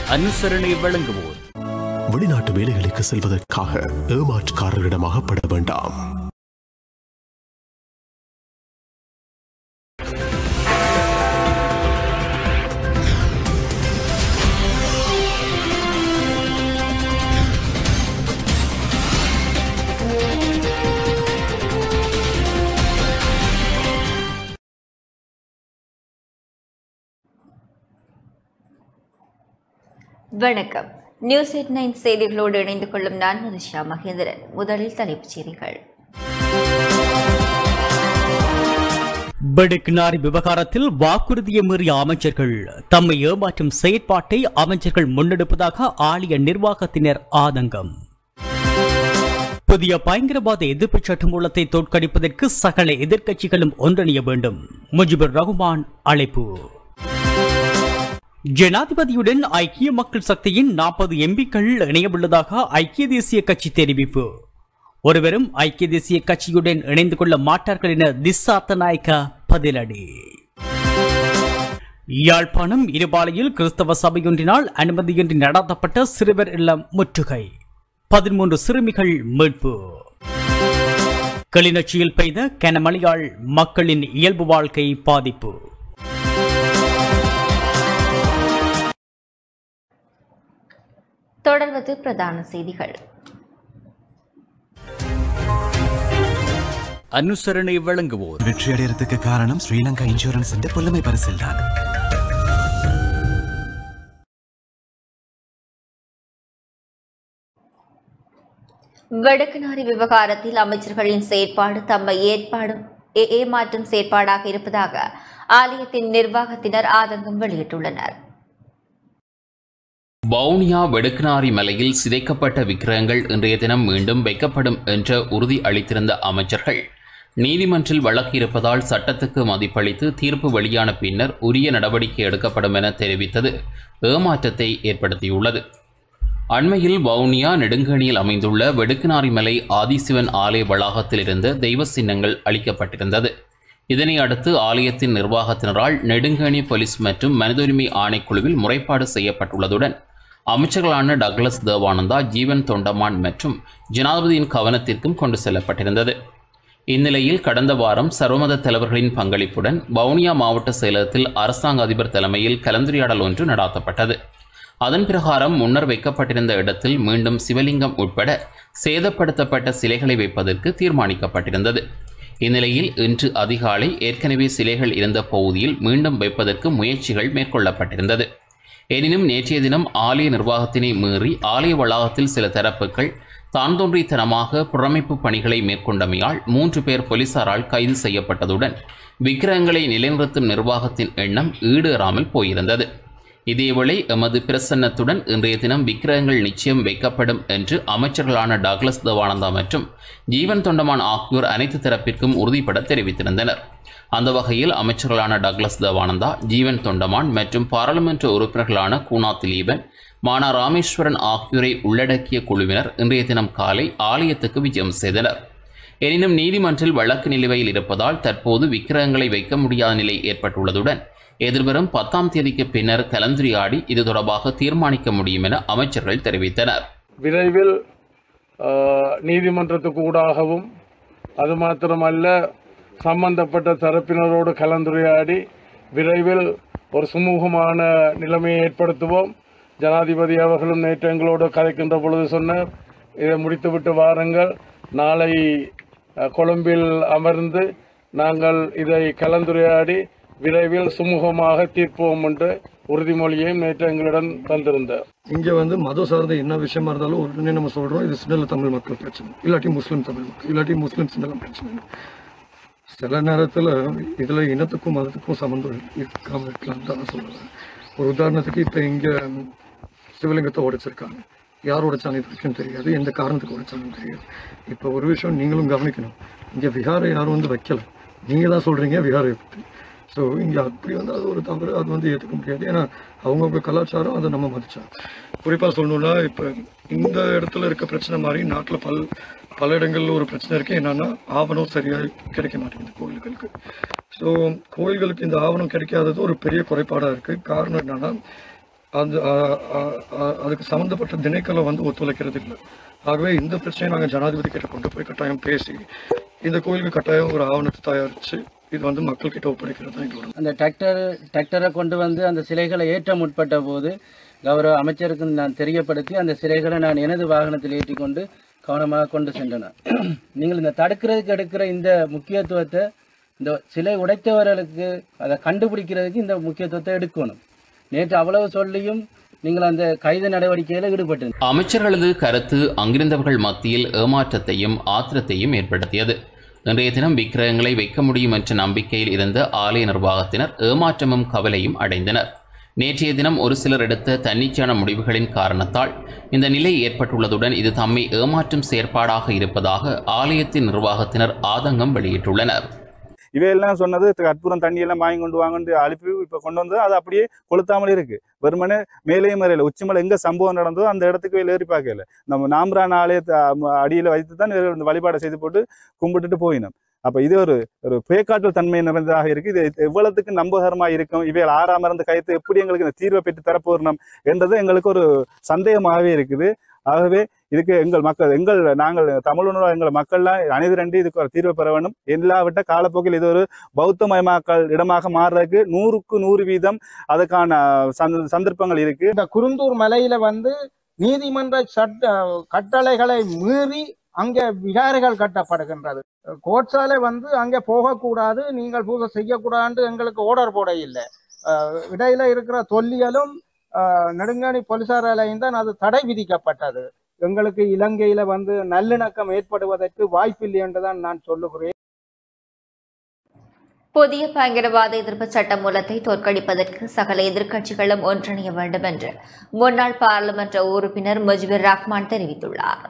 அனுசரணை வழங்குவோர் வெளிநாட்டு வேலைகளுக்கு செல்வதற்காக ஏமாற்றுக்காரர்களிடம் அகப்பட வேண்டாம் வணக்கம் நியூஸ் எயிட் நைன் செய்திகளோடு இணைந்து கொள்ளும் நான் மதுஷா மகேந்திரன் முதலில் தலைப்புச் செய்திகள் பெடுக்னாரி விவகாரத்தில் வாக்குறுதியை மீறிய அமைச்சர்கள் தம்மை ஏமாற்றும் செயற்பாட்டை அமைச்சர்கள் முன்னெடுப்பதாக ஆலய நிர்வாகத்தினர் ஆதங்கம் புதிய பயங்கரவாத எதிர்ப்பு சட்டமூலத்தை தோற்கடிப்பதற்கு சகல எதிர்க்கட்சிகளும் ஒன்றிணைய வேண்டும் முஜிபுர் ரகுமான் அழைப்பு ஜனாதிபதியுடன் ஐக்கிய மக்கள் சக்தியின் நாற்பது எம்பிக்கள் இணையவுள்ளதாக ஐக்கிய தேசிய கட்சி தெரிவிப்பு ஒருவரும் ஐக்கிய தேசிய கட்சியுடன் இணைந்து கொள்ள மாட்டார்கள் என திசாத்த நாயக்க பதிலடி யாழ்ப்பாணம் இருபாலையில் கிறிஸ்தவ சபையொன்றினால் அனுமதியின்றி நடத்தப்பட்ட சிறுவர் இல்லம் முற்றுகை பதிமூன்று சிறுமிகள் மீட்பு கிளிநொச்சியில் பெய்த கனமழையால் மக்களின் இயல்பு வாழ்க்கை பாதிப்பு தொடர்வது பிரதான செய்திகள் அனுசரணை வழங்குவோர் வெற்றி அடையறதுக்கு காரணம் ஸ்ரீலங்கா இன்சூரன்ஸ் புலமை பரிசில் தான் வடக்குநாரி விவகாரத்தில் அமைச்சர்களின் செயற்பாடு தம்மை ஏற்பாடும் ஏ- ஏமாற்றும் செயற்பாடாக இருப்பதாக ஆலயத்தின் நிர்வாகத்தினர் ஆதங்கம் வெளியிட்டுள்ளனர் வவுனியா வெடுக்கனாரி மலையில் சிதைக்கப்பட்ட விக்கிரகங்கள் இன்றைய தினம் மீண்டும் வைக்கப்படும் என்ற உறுதி அளித்திருந்த அமைச்சர்கள் நீதிமன்றில் வழக்கு இருப்பதால் சட்டத்துக்கு மதிப்பளித்து தீர்ப்பு வெளியான பின்னர் உரிய நடவடிக்கை எடுக்கப்படும் என தெரிவித்தது ஏமாற்றத்தை ஏற்படுத்தியுள்ளது அண்மையில் வவுனியா நெடுங்கணியில் அமைந்துள்ள வெடுக்கனாரி மலை ஆதிசிவன் ஆலய வளாகத்தில் இருந்த தெய்வ சின்னங்கள் அளிக்கப்பட்டிருந்தது இதனை அடுத்து ஆலயத்தின் நிர்வாகத்தினரால் நெடுங்கணி போலீஸ் மற்றும் மனிதுரிமை ஆணைக்குழுவில் முறைப்பாடு செய்யப்பட்டுள்ளதுடன் அமைச்சர்களான டக்ளஸ் தேவானந்தா ஜீவன் தொண்டமான் மற்றும் ஜனாதிபதியின் கவனத்திற்கும் கொண்டு செல்லப்பட்டிருந்தது இந்நிலையில் கடந்த வாரம் சர்வமத தலைவர்களின் பங்களிப்புடன் வவுனியா மாவட்ட செயலகத்தில் அரசாங்க அதிபர் தலைமையில் கலந்துரையாடல் ஒன்று நடாத்தப்பட்டது அதன் பிரகாரம் முன்னர் வைக்கப்பட்டிருந்த இடத்தில் மீண்டும் சிவலிங்கம் உட்பட சேதப்படுத்தப்பட்ட சிலைகளை வைப்பதற்கு தீர்மானிக்கப்பட்டிருந்தது இந்நிலையில் இன்று அதிகாலை ஏற்கனவே சிலைகள் இருந்த பகுதியில் மீண்டும் வைப்பதற்கு முயற்சிகள் மேற்கொள்ளப்பட்டிருந்தது எனினும் நேற்றைய தினம் ஆலய நிர்வாகத்தினை மீறி ஆலய வளாகத்தில் சில தரப்புகள் தான் தோன்றித்தனமாக புறமைப்பு பணிகளை மேற்கொண்டமையால் மூன்று பேர் போலீசாரால் கைது செய்யப்பட்டதுடன் விக்கிரகங்களை நிலைநிறுத்தும் நிர்வாகத்தின் எண்ணம் ஈடேறாமல் போயிருந்தது இதேவேளை எமது பிரசன்னத்துடன் இன்றைய தினம் விக்கிரகங்கள் நிச்சயம் வைக்கப்படும் என்று அமைச்சர்களான டாக்லஸ் தேவானந்தா மற்றும் ஜீவன் தொண்டமான் ஆகியோர் அனைத்து தரப்பிற்கும் உறுதிபட தெரிவித்திருந்தனர் அந்த வகையில் அமைச்சர்களான டக்ளஸ் தேவானந்தா ஜீவன் தொண்டமான் மற்றும் பாராளுமன்ற உறுப்பினர்களான கூனா திலீபன் மானா ராமேஸ்வரன் ஆகியோரை உள்ளடக்கிய குழுவினர் இன்றைய தினம் காலை ஆலயத்துக்கு விஜயம் செய்தனர் எனினும் நீதிமன்றில் வழக்கு நிலுவையில் இருப்பதால் தற்போது விக்கிரகங்களை வைக்க முடியாத நிலை ஏற்பட்டுள்ளதுடன் எதிர்வரும் பத்தாம் தேதிக்கு பின்னர் கலந்துரையாடி இது தொடர்பாக தீர்மானிக்க முடியும் என அமைச்சர்கள் தெரிவித்தனர் விரைவில் ஆஹ், நீதிமன்றத்துக்கு ஊடாகவும் அது மாத்திரமல்ல சம்பந்தப்பட்ட தரப்பினரோடு கலந்துரையாடி விரைவில் ஒரு சுமூகமான நிலைமையை ஏற்படுத்துவோம் ஜனாதிபதி அவர்களும் நேற்று எங்களோடு கதைக்கின்ற பொழுது சொன்னார் இதை முடித்துவிட்டு வாருங்கள் நாளை அஹ், கொழும்பில் அமர்ந்து நாங்கள் இதை கலந்துரையாடி விரைவில் சுமூகமாக தீர்ப்போம் என்று உறுதிமொழியையும் நேற்று எங்களிடம் தந்திருந்தார் இங்கே வந்து மதம் சார்ந்த என்ன விஷயமா இருந்தாலும் உடனே நம்ம சொல்றோம் இது சிங்கள தமிழ் மக்கள் பிரச்சனை இல்லாட்டி முஸ்லீம் தமிழ் மக்கள் இல்லாட்டி முஸ்லீம் சிங்கள பிரச்சனை சில நேரத்தில் இதில் இனத்துக்கும் மதத்துக்கும் சம்மந்தம் இருக்காம இருக்கலாம் தான் நான் சொல்லுவேன் ஒரு உதாரணத்துக்கு இப்போ இங்கே சிவலிங்கத்தை உடைச்சிருக்காங்க யார் உடைச்சாங்க இது வரைக்கும் தெரியாது எந்த காரணத்துக்கு உடைச்சாங்கன்னு தெரியாது இப்போ ஒரு விஷயம் நீங்களும் கவனிக்கணும் இங்கே விகாரை யாரும் வந்து வைக்கல நீங்கள் தான் சொல்கிறீங்க விகாரை பற்றி ஸோ இங்கே அப்படி வந்து அது ஒரு தவறு அது வந்து ஏற்றுக்க முடியாது ஏன்னா அவங்கவுங்க கலாச்சாரம் அதை நம்ம மதிச்சோம் குறிப்பாக சொல்லணும்னா இப்போ இந்த இடத்துல இருக்க பிரச்சனை மாதிரி நாட்டில் பல் பல இடங்களில் ஒரு பிரச்சனை இருக்கு என்னன்னா ஆவணம் சரியாக கிடைக்க மாட்டேங்குது கோயில்களுக்கு ஸோ கோயில்களுக்கு இந்த ஆவணம் கிடைக்காதது ஒரு பெரிய குறைபாடாக இருக்குது காரணம் என்னன்னா அந்த அஹ், அஹ், அஹ், அதுக்கு சம்மந்தப்பட்ட திணைக்களம் வந்து ஒத்துழைக்கிறது இல்லை ஆகவே இந்த பிரச்சனையை நாங்கள் ஜனாதிபதி கிட்ட கொண்டு போய் கட்டாயம் பேசி இந்த கோயிலுக்கு கட்டாயம் ஒரு ஆவணத்தை தயாரித்து இது வந்து மக்கள் கிட்ட ஒப்படைக்கிறது தான் எங்களோட அந்த டிராக்டர் டிராக்டரை கொண்டு வந்து அந்த சிலைகளை ஏற்ற முற்பட்ட போது கௌரவ அமைச்சருக்கு நான் தெரியப்படுத்தி அந்த சிலைகளை நான் எனது வாகனத்தில் ஏற்றி கொண்டு கவனமாக கொண்டு சென்றனர் நீங்கள் இந்த தடுக்கிறதுக்கு எடுக்கிற இந்த முக்கியத்துவத்தை இந்த சிலை உடைத்தவர்களுக்கு அதை கண்டுபிடிக்கிறதுக்கு இந்த முக்கியத்துவத்தை எடுக்கணும் நேற்று அவ்வளவு சொல்லியும் நீங்கள் அந்த கைது நடவடிக்கையில் ஈடுபட்டு அமைச்சர்களது கருத்து அங்கிருந்தவர்கள் மத்தியில் ஏமாற்றத்தையும் ஆத்திரத்தையும் ஏற்படுத்தியது இன்றைய தினம் விக்கிரகங்களை வைக்க முடியும் என்ற நம்பிக்கையில் இருந்த ஆலய நிர்வாகத்தினர் ஏமாற்றமும் கவலையும் அடைந்தனர் நேற்றைய தினம் ஒரு சிலர் எடுத்த தன்னிச்சையான முடிவுகளின் காரணத்தால் இந்த நிலை ஏற்பட்டுள்ளதுடன் இது தம்மை ஏமாற்றும் செயற்பாடாக இருப்பதாக ஆலயத்தின் நிர்வாகத்தினர் ஆதங்கம் வெளியிட்டுள்ளனர் இவையெல்லாம் சொன்னது கற்பூரம் தண்ணி எல்லாம் வாங்கி கொண்டு வாங்கன்னு அனுப்பி இப்போ கொண்டு வந்து அது அப்படியே கொளுத்தாமலே இருக்கு வெறுமனே மேலேயும் மறையில உச்சிமலை எங்க சம்பவம் நடந்ததோ அந்த இடத்துக்கு போய் ஏறி பார்க்கல நம்ம நாம்பரான் ஆலயத்தை அ- அடியில வைத்து தான் இந்த வழிபாடை செய்து போட்டு கும்பிட்டுட்டு போயினோம் அப்ப இது ஒரு ஒரு பேக்காற்றல் தன்மை நிறைந்ததாக இருக்கு இது எவ்வளவுக்கு நம்பகரமா இருக்கும் இவைகள் ஆறாம இருந்த கயத்தை எப்படி எங்களுக்கு இந்த தீர்வை பெற்று தரப்போறணும் என்றது எங்களுக்கு ஒரு சந்தேகமாகவே இருக்குது ஆகவே இதுக்கு எங்கள் மக்கள் எங்கள் நாங்கள் தமிழுணர்வு எங்கள் மக்கள்லாம் அணிதிரண்டு இதுக்கு ஒரு தீர்வு பெற வேண்டும் இல்லாவிட்ட காலப்போக்கில் இது ஒரு பௌத்தமயமாக்கல் இடமாக மாறுறதுக்கு நூறுக்கு நூறு வீதம் அதுக்கான சந்த- சந்தர்ப்பங்கள் இருக்கு இந்த குருந்தூர் மலையில வந்து நீதிமன்ற சட்ட கட்டளைகளை மீறி அங்கே விகாரைகள் கட்டப்படுகின்றது கோட்சாலை வந்து அங்கே போகக்கூடாது நீங்கள் பூஜை செய்யக்கூடாது எங்களுக்கு ஓர்டர் போட இல்லை அஹ் இடையில இருக்கிற தொல்லியலும் அஹ் நெடுங்காணி போலீசாராலையும் தான் அது தடை விதிக்கப்பட்டது எங்களுக்கு இலங்கையில வந்து நல்லிணக்கம் ஏற்படுவதற்கு வாய்ப்பில்லை என்றுதான் நான் சொல்லுகிறேன் புதிய பயங்கரவாத எதிர்ப்பு சட்ட மூலத்தை தோற்கடிப்பதற்கு சகல எதிர்க்கட்சிகளும் ஒன்றிணைய வேண்டும் என்று முன்னாள் பாராளுமன்ற உறுப்பினர் முஜிபுர் ரஹ்மான் தெரிவித்துள்ளார்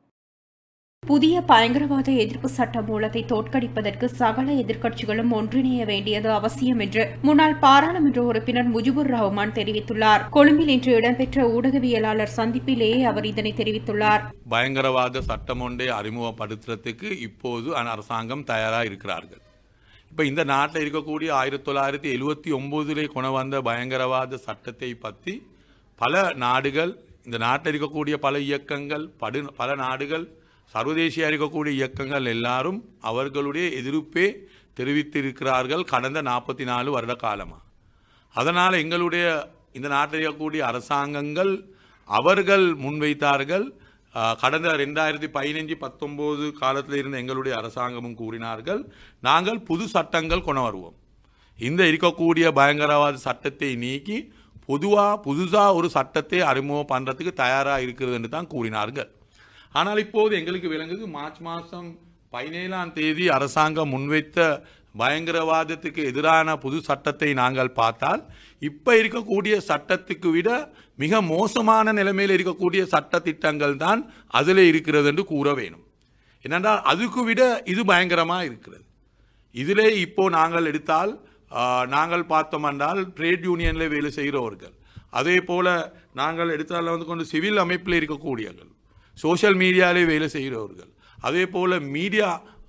புதிய பயங்கரவாத எதிர்ப்பு சட்ட மூலத்தை தோற்கடிப்பதற்கு சகல எதிர்க்கட்சிகளும் ஒன்றிணைய வேண்டியது அவசியம் என்று முன்னாள் பாராளுமன்ற உறுப்பினர் முஜிபுர் ரஹ்மான் தெரிவித்துள்ளார் கொழும்பில் இன்று இடம்பெற்ற ஊடகவியலாளர் சந்திப்பிலேயே அவர் இதனை தெரிவித்துள்ளார் பயங்கரவாத சட்டம் ஒன்றை அறிமுகப்படுத்துறதுக்கு இப்போது அரசாங்கம் தயாராக இருக்கிறார்கள் இப்போ இந்த நாட்டில் இருக்கக்கூடிய ஆயிரத்தி தொள்ளாயிரத்தி எழுவத்தி ஒம்போதிலே கொண்டு வந்த பயங்கரவாத சட்டத்தை பற்றி பல நாடுகள் இந்த நாட்டில் இருக்கக்கூடிய பல இயக்கங்கள் படு பல நாடுகள் சர்வதேசியாக இருக்கக்கூடிய இயக்கங்கள் எல்லாரும் அவர்களுடைய எதிர்ப்பே தெரிவித்திருக்கிறார்கள் கடந்த நாற்பத்தி நாலு வருட காலமாக அதனால் எங்களுடைய இந்த நாட்டில் இருக்கக்கூடிய அரசாங்கங்கள் அவர்கள் முன்வைத்தார்கள் ஆஹ், கடந்த ரெண்டாயிரத்தி பதினஞ்சு பத்தொம்போது காலத்தில் இருந்த எங்களுடைய அரசாங்கமும் கூறினார்கள் நாங்கள் புது சட்டங்கள் கொண்டு வருவோம் இந்த இருக்கக்கூடிய பயங்கரவாத சட்டத்தை நீக்கி பொதுவாக புதுசாக ஒரு சட்டத்தை அறிமுகம் பண்ணுறதுக்கு தயாராக இருக்கிறது என்று தான் கூறினார்கள் ஆனால் இப்போது எங்களுக்கு விளங்குது மார்ச் மாதம் பதினேழாம் தேதி அரசாங்கம் முன்வைத்த பயங்கரவாதத்துக்கு எதிரான புது சட்டத்தை நாங்கள் பார்த்தால் இப்போ இருக்கக்கூடிய சட்டத்துக்கு விட மிக மோசமான நிலைமையில் இருக்கக்கூடிய சட்ட திட்டங்கள் தான் அதில் இருக்கிறது என்று கூற வேணும் என்னென்றால் அதுக்கு விட இது பயங்கரமாக இருக்கிறது இதிலே இப்போ நாங்கள் எடுத்தால் ஆ, நாங்கள் பார்த்தோம் என்றால் ட்ரேட் யூனியனில் வேலை செய்கிறவர்கள் அதே போல் நாங்கள் எடுத்தால் வந்து கொண்டு சிவில் அமைப்பில் இருக்கக்கூடியவர்கள் சோஷியல் மீடியாவிலே வேலை செய்கிறவர்கள் அதே போல் மீடியா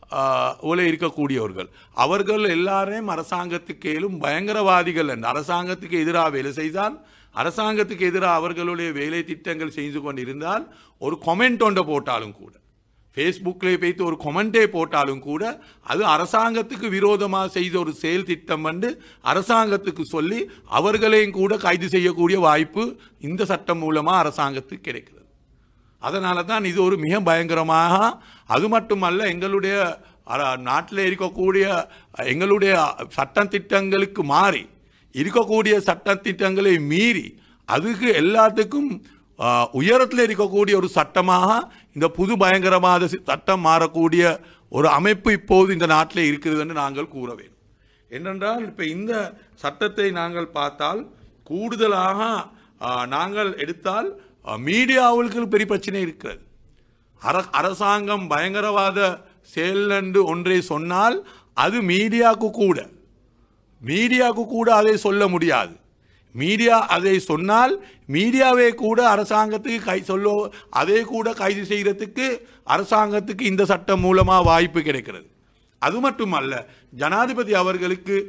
ஓல இருக்கக்கூடியவர்கள் அவர்கள் எல்லாரையும் அரசாங்கத்துக்கு ஏலும் பயங்கரவாதிகள் என்று அரசாங்கத்துக்கு எதிராக வேலை செய்தால் அரசாங்கத்துக்கு எதிராக அவர்களுடைய வேலை திட்டங்கள் செய்து கொண்டிருந்தால் ஒரு கொமெண்ட் ஒன்றை போட்டாலும் கூட ஃபேஸ்புக்கில் வைத்து ஒரு கொமெண்டே போட்டாலும் கூட அது அரசாங்கத்துக்கு விரோதமாக செய்த ஒரு செயல் திட்டம் வந்து அரசாங்கத்துக்கு சொல்லி அவர்களையும் கூட கைது செய்யக்கூடிய வாய்ப்பு இந்த சட்டம் மூலமாக அரசாங்கத்துக்கு கிடைக்கிறது அதனால தான் இது ஒரு மிக பயங்கரமாக அது மட்டுமல்ல எங்களுடைய அர- நாட்டில் இருக்கக்கூடிய எங்களுடைய சட்ட திட்டங்களுக்கு மாறி இருக்கக்கூடிய சட்ட திட்டங்களை மீறி அதுக்கு எல்லாத்துக்கும் ஆஹ், உயரத்தில் இருக்கக்கூடிய ஒரு சட்டமாக இந்த புது பயங்கரவாத சி- சட்டம் மாறக்கூடிய ஒரு அமைப்பு இப்போது இந்த நாட்டில் இருக்கிறது என்று நாங்கள் கூற வேண்டும் என்னென்றால் இப்போ இந்த சட்டத்தை நாங்கள் பார்த்தால் கூடுதலாக ஆஹ், நாங்கள் எடுத்தால் ஆஹ், மீடியாவுக்கு பெரிய பிரச்சனை இருக்கிறது அர அரசாங்கம் பயங்கரவாத செயல் என்று ஒன்றை சொன்னால் அது மீடியாவுக்கு கூட மீடியாவுக்கு கூட அதை சொல்ல முடியாது மீடியா அதை சொன்னால் மீடியாவே கூட அரசாங்கத்துக்கு கை சொல்ல அதே கூட கைது செய்கிறதுக்கு அரசாங்கத்துக்கு இந்த சட்டம் மூலமாக வாய்ப்பு கிடைக்கிறது அது மட்டுமல்ல ஜனாதிபதி அவர்களுக்கு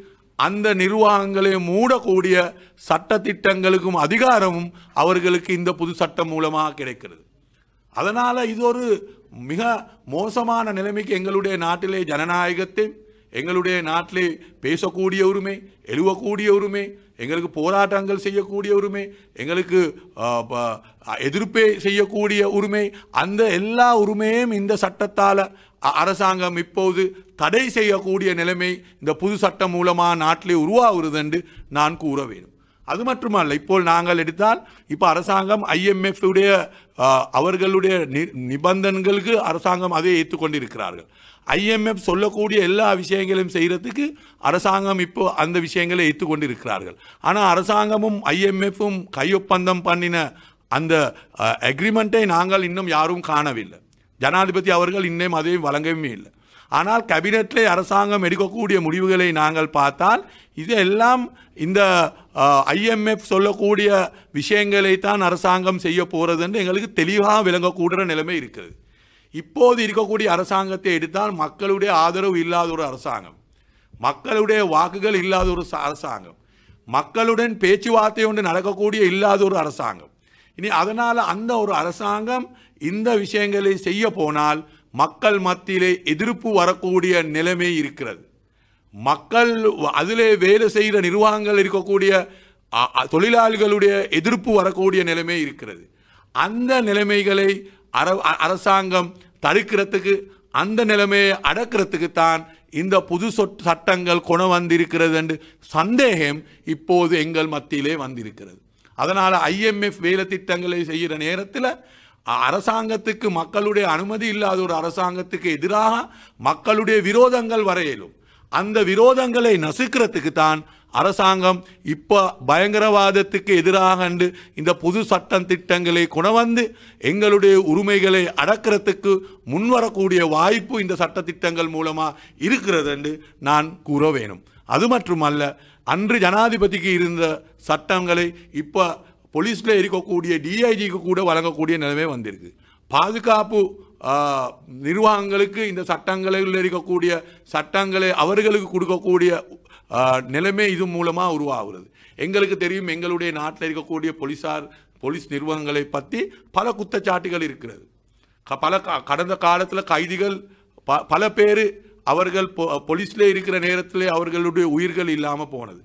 அந்த நிர்வாகங்களை மூடக்கூடிய சட்ட திட்டங்களுக்கும் அதிகாரமும் அவர்களுக்கு இந்த புது சட்டம் மூலமாக கிடைக்கிறது அதனால் இது ஒரு மிக மோசமான நிலைமைக்கு எங்களுடைய நாட்டிலே ஜனநாயகத்தை எங்களுடைய நாட்டிலே பேசக்கூடிய உரிமை எழுவக்கூடிய உரிமை எங்களுக்கு போராட்டங்கள் செய்யக்கூடிய உரிமை எங்களுக்கு ஆ, ப- எதிர்ப்பே செய்யக்கூடிய உரிமை அந்த எல்லா உரிமையும் இந்த சட்டத்தால் அ- அரசாங்கம் இப்போது தடை செய்யக்கூடிய நிலைமை இந்த புது சட்டம் மூலமாக நாட்டிலே உருவாகிறது என்று நான் கூற வேண்டும் அது மட்டுமல்ல இப்போ நாங்கள் எடுத்தால் இப்போ அரசாங்கம் ஐஎம்எஃப் உடைய ஆ, அவர்களுடைய நி- நிபந்தனைகளுக்கு அரசாங்கம் அதை ஏற்றுக்கொண்டிருக்கிறார்கள் ஐஎம்எஃப் சொல்லக்கூடிய எல்லா விஷயங்களையும் செய்கிறதுக்கு அரசாங்கம் இப்போ அந்த விஷயங்களை ஏற்றுக்கொண்டிருக்கிறார்கள் ஆனால் அரசாங்கமும் ஐஎம்எஃப்பும் கையொப்பந்தம் பண்ணின அந்த அக்ரிமெண்ட்டை நாங்கள் இன்னும் யாரும் காணவில்லை ஜனாதிபதி அவர்கள் இன்னும் அதை வழங்கவே இல்லை ஆனால் கேபினெட்டிலே அரசாங்கம் எடுக்கக்கூடிய முடிவுகளை நாங்கள் பார்த்தால் இது எல்லாம் இந்த ஐஎம்எஃப் சொல்லக்கூடிய விஷயங்களை தான் அரசாங்கம் செய்ய போகிறது என்று எங்களுக்கு தெளிவாக விளங்கக்கூடிய நிலைமை இருக்கிறது இப்போது இருக்கக்கூடிய அரசாங்கத்தை எடுத்தால் மக்களுடைய ஆதரவு இல்லாத ஒரு அரசாங்கம் மக்களுடைய வாக்குகள் இல்லாத ஒரு ச- அரசாங்கம் மக்களுடன் பேச்சுவார்த்தை ஒன்று நடக்கக்கூடிய இல்லாத ஒரு அரசாங்கம் இனி அதனால் அந்த ஒரு அரசாங்கம் இந்த விஷயங்களை செய்ய போனால் மக்கள் மத்தியிலே எதிர்ப்பு வரக்கூடிய நிலைமை இருக்கிறது மக்கள் அதிலே வேலை செய்கிற நிர்வாகங்கள் இருக்கக்கூடிய அ- அ- தொழிலாளிகளுடைய எதிர்ப்பு வரக்கூடிய நிலைமை இருக்கிறது அந்த நிலைமைகளை அர அ- அரசாங்கம் தடுக்கிறதுக்கு அந்த நிலைமையை அடக்கிறதுக்கு தான் இந்த புது சொட் சட்டங்கள் கொண்டு வந்திருக்கிறது என்று சந்தேகம் இப்போது எங்கள் மத்தியிலே வந்திருக்கிறது அதனால் ஐஎம்எஃப் வேலை திட்டங்களை செய்கிற நேரத்தில் அ- அரசாங்கத்துக்கு மக்களுடைய அனுமதி இல்லாத ஒரு அரசாங்கத்துக்கு எதிராக மக்களுடைய விரோதங்கள் வர இயலும் அந்த விரோதங்களை நசுக்கிறதுக்கு தான் அரசாங்கம் இப்போ பயங்கரவாதத்துக்கு எதிராக கண்டு இந்த புது சட்டம் திட்டங்களை கொணவந்து எங்களுடைய உரிமைகளை அடக்கிறதுக்கு முன்வரக்கூடிய வாய்ப்பு இந்த சட்ட திட்டங்கள் மூலமாக இருக்கிறது என்று நான் கூற வேணும் அது மட்டுமல்ல அன்று ஜனாதிபதிக்கு இருந்த சட்டங்களை இப்போ போலீஸில் இருக்கக்கூடிய டிஐஜிக்கு கூட வழங்கக்கூடிய நிலைமை வந்திருக்கு பாதுகாப்பு ஆ, நிர்வாகங்களுக்கு இந்த சட்டங்களில் இருக்கக்கூடிய சட்டங்களை அவர்களுக்கு கொடுக்கக்கூடிய ஆ, நிலைமை இது மூலமாக உருவாகிறது எங்களுக்கு தெரியும் எங்களுடைய நாட்டில் இருக்கக்கூடிய போலீஸார் போலீஸ் நிர்வாகங்களை பற்றி பல குற்றச்சாட்டுகள் இருக்கிறது க- பல க- கடந்த காலத்தில் கைதிகள் ப பல பேர் அவர்கள் பொ போலீஸில் இருக்கிற நேரத்திலே அவர்களுடைய உயிர்கள் இல்லாமல் போனது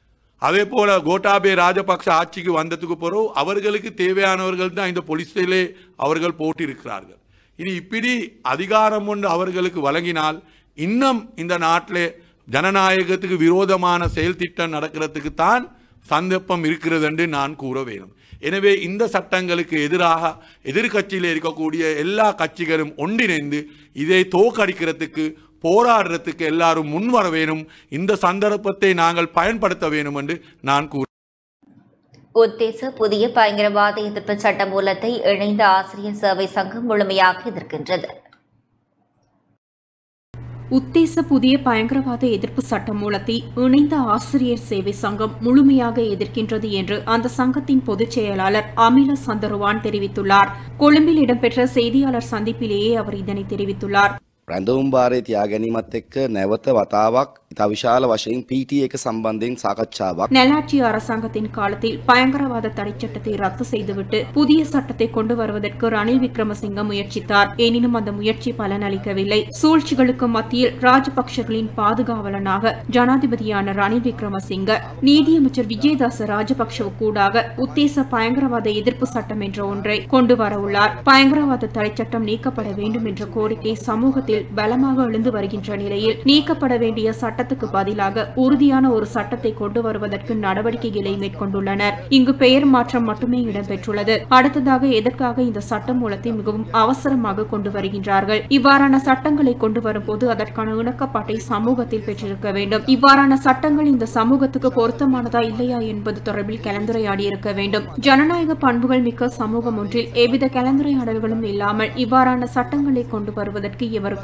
அதே போல கோட்டாபே ராஜபக்ச ஆட்சிக்கு வந்ததுக்கு பிறகு அவர்களுக்கு தேவையானவர்கள் தான் இந்த போலீஸிலே அவர்கள் போட்டிருக்கிறார்கள் இனி இப்படி அதிகாரம் ஒன்று அவர்களுக்கு வழங்கினால் இன்னும் இந்த நாட்டிலே ஜனநாயகத்துக்கு விரோதமான செயல் திட்டம் நடக்கிறதுக்கு தான் சந்தர்ப்பம் இருக்கிறது என்று நான் கூற வேணும் எனவே இந்த சட்டங்களுக்கு எதிராக எதிர்க்கட்சியில் இருக்கக்கூடிய எல்லா கட்சிகளும் ஒன்றிணைந்து இதை தோக்கடிக்கிறதுக்கு போராடுறதுக்கு எல்லாரும் முன்வர வேணும் இந்த சந்தர்ப்பத்தை நாங்கள் பயன்படுத்த வேணும் என்று நான் கூற உத்தேச புதிய பயங்கரவாத எதிர்ப்பு சட்ட மூலத்தை இணைந்த ஆசிரியர் சேவை சங்கம் முழுமையாக எதிர்க்கின்றது உத்தேச புதிய பயங்கரவாத எதிர்ப்பு சட்ட மூலத்தை இணைந்த ஆசிரியர் சேவை சங்கம் முழுமையாக எதிர்க்கின்றது என்று அந்த சங்கத்தின் பொதுச் செயலாளர் அமில சந்தருவான் தெரிவித்துள்ளார் கொழும்பில் இடம்பெற்ற செய்தியாளர் சந்திப்பிலேயே அவர் இதனை தெரிவித்துள்ளார் රැඳවුම් භාරය තියා ගැනීමත් එක්ක නැවත වතාවක් ඉතා විශාල වශයෙන් PT එක සම්බන්ධයෙන් සාකච්ඡාවක් நல்லாட்சி அரசாங்கத்தின் காலத்தில் பயங்கரவாத தடை சட்டத்தை ரத்து செய்துவிட்டு புதிய சட்டத்தை கொண்டு வருவதற்கு ரணில் விக்ரமசிங்க முயற்சித்தார் எனினும் அந்த முயற்சி பலனளிக்கவில்லை சூழ்ச்சிகளுக்கு மத்தியில் ராஜபக்சகளின் பாதுகாவலனாக ஜனாதிபதியான ரணில் விக்ரமசிங்க நீதியமைச்சர் விஜயதாச ராஜபக்சவுக்கு கூடாக உத்தேச பயங்கரவாத எதிர்ப்பு சட்டம் என்ற ஒன்றை கொண்டு வரவுள்ளார் பயங்கரவாத தடை சட்டம் நீக்கப்பட வேண்டும் என்ற கோரிக்கை சமூகத்தில் பலமாக எழுந்து வருகின்ற நிலையில் நீக்கப்பட வேண்டிய சட்டத்துக்கு பதிலாக உறுதியான ஒரு சட்டத்தை கொண்டு வருவதற்கு நடவடிக்கைகளை மேற்கொண்டுள்ளனர் இங்கு பெயர் மாற்றம் மட்டுமே இடம்பெற்றுள்ளது அடுத்ததாக எதற்காக இந்த சட்ட மூலத்தை மிகவும் அவசரமாக கொண்டு வருகின்றார்கள் இவ்வாறான சட்டங்களை கொண்டு வரும்போது அதற்கான இணக்கப்பாட்டை சமூகத்தில் பெற்றிருக்க வேண்டும் இவ்வாறான சட்டங்கள் இந்த சமூகத்துக்கு பொருத்தமானதா இல்லையா என்பது தொடர்பில் கலந்துரையாடி இருக்க வேண்டும் ஜனநாயக பண்புகள் மிக்க சமூகம் ஒன்றில் எவ்வித கலந்துரையாடல்களும் இல்லாமல் இவ்வாறான சட்டங்களை கொண்டு வருவதற்கு எவருக்கும்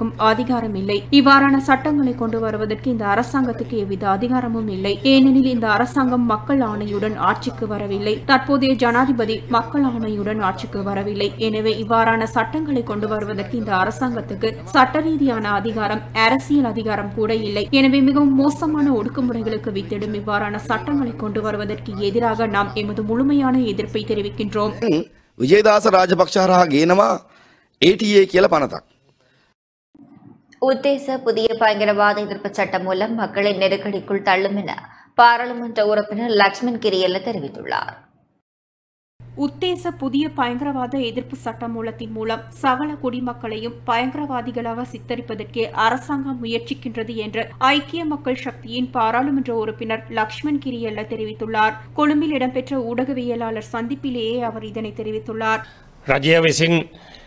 யாருக்கும் அதிகாரம் இல்லை இவ்வாறான சட்டங்களை கொண்டு வருவதற்கு இந்த அரசாங்கத்துக்கு எவ்வித அதிகாரமும் இல்லை ஏனெனில் இந்த அரசாங்கம் மக்கள் ஆணையுடன் ஆட்சிக்கு வரவில்லை தற்போதைய ஜனாதிபதி மக்கள் ஆணையுடன் ஆட்சிக்கு வரவில்லை எனவே இவ்வாறான சட்டங்களை கொண்டு வருவதற்கு இந்த அரசாங்கத்துக்கு சட்ட ரீதியான அதிகாரம் அரசியல் அதிகாரம் கூட இல்லை எனவே மிகவும் மோசமான ஒடுக்குமுறைகளுக்கு வித்திடும் இவ்வாறான சட்டங்களை கொண்டு வருவதற்கு எதிராக நாம் எமது முழுமையான எதிர்ப்பை தெரிவிக்கின்றோம் විජේදාස රාජපක්ෂ හරහා ගේනවා ATA කියල පනතක්. உத்தேச புதிய பயங்கரவாத எதிர்ப்பு சட்டம் மூலம் மக்களை நெருக்கடிக்குள் தள்ளும் என பாராளுமன்ற உறுப்பினர் லக்ஷ்மண் கிரியல்ல தெரிவித்துள்ளார் உத்தேச புதிய பயங்கரவாத எதிர்ப்பு சட்டமூலத்தின் மூலம் சகல குடிமக்களையும் பயங்கரவாதிகளாக சித்தரிப்பதற்கே அரசாங்கம் முயற்சிக்கின்றது என்று ஐக்கிய மக்கள் சக்தியின் பாராளுமன்ற உறுப்பினர் லக்ஷ்மண் கிரியல்ல தெரிவித்துள்ளார் கொழும்பில் இடம்பெற்ற ஊடகவியலாளர் சந்திப்பிலேயே அவர் இதனை தெரிவித்துள்ளார் රජය විසින්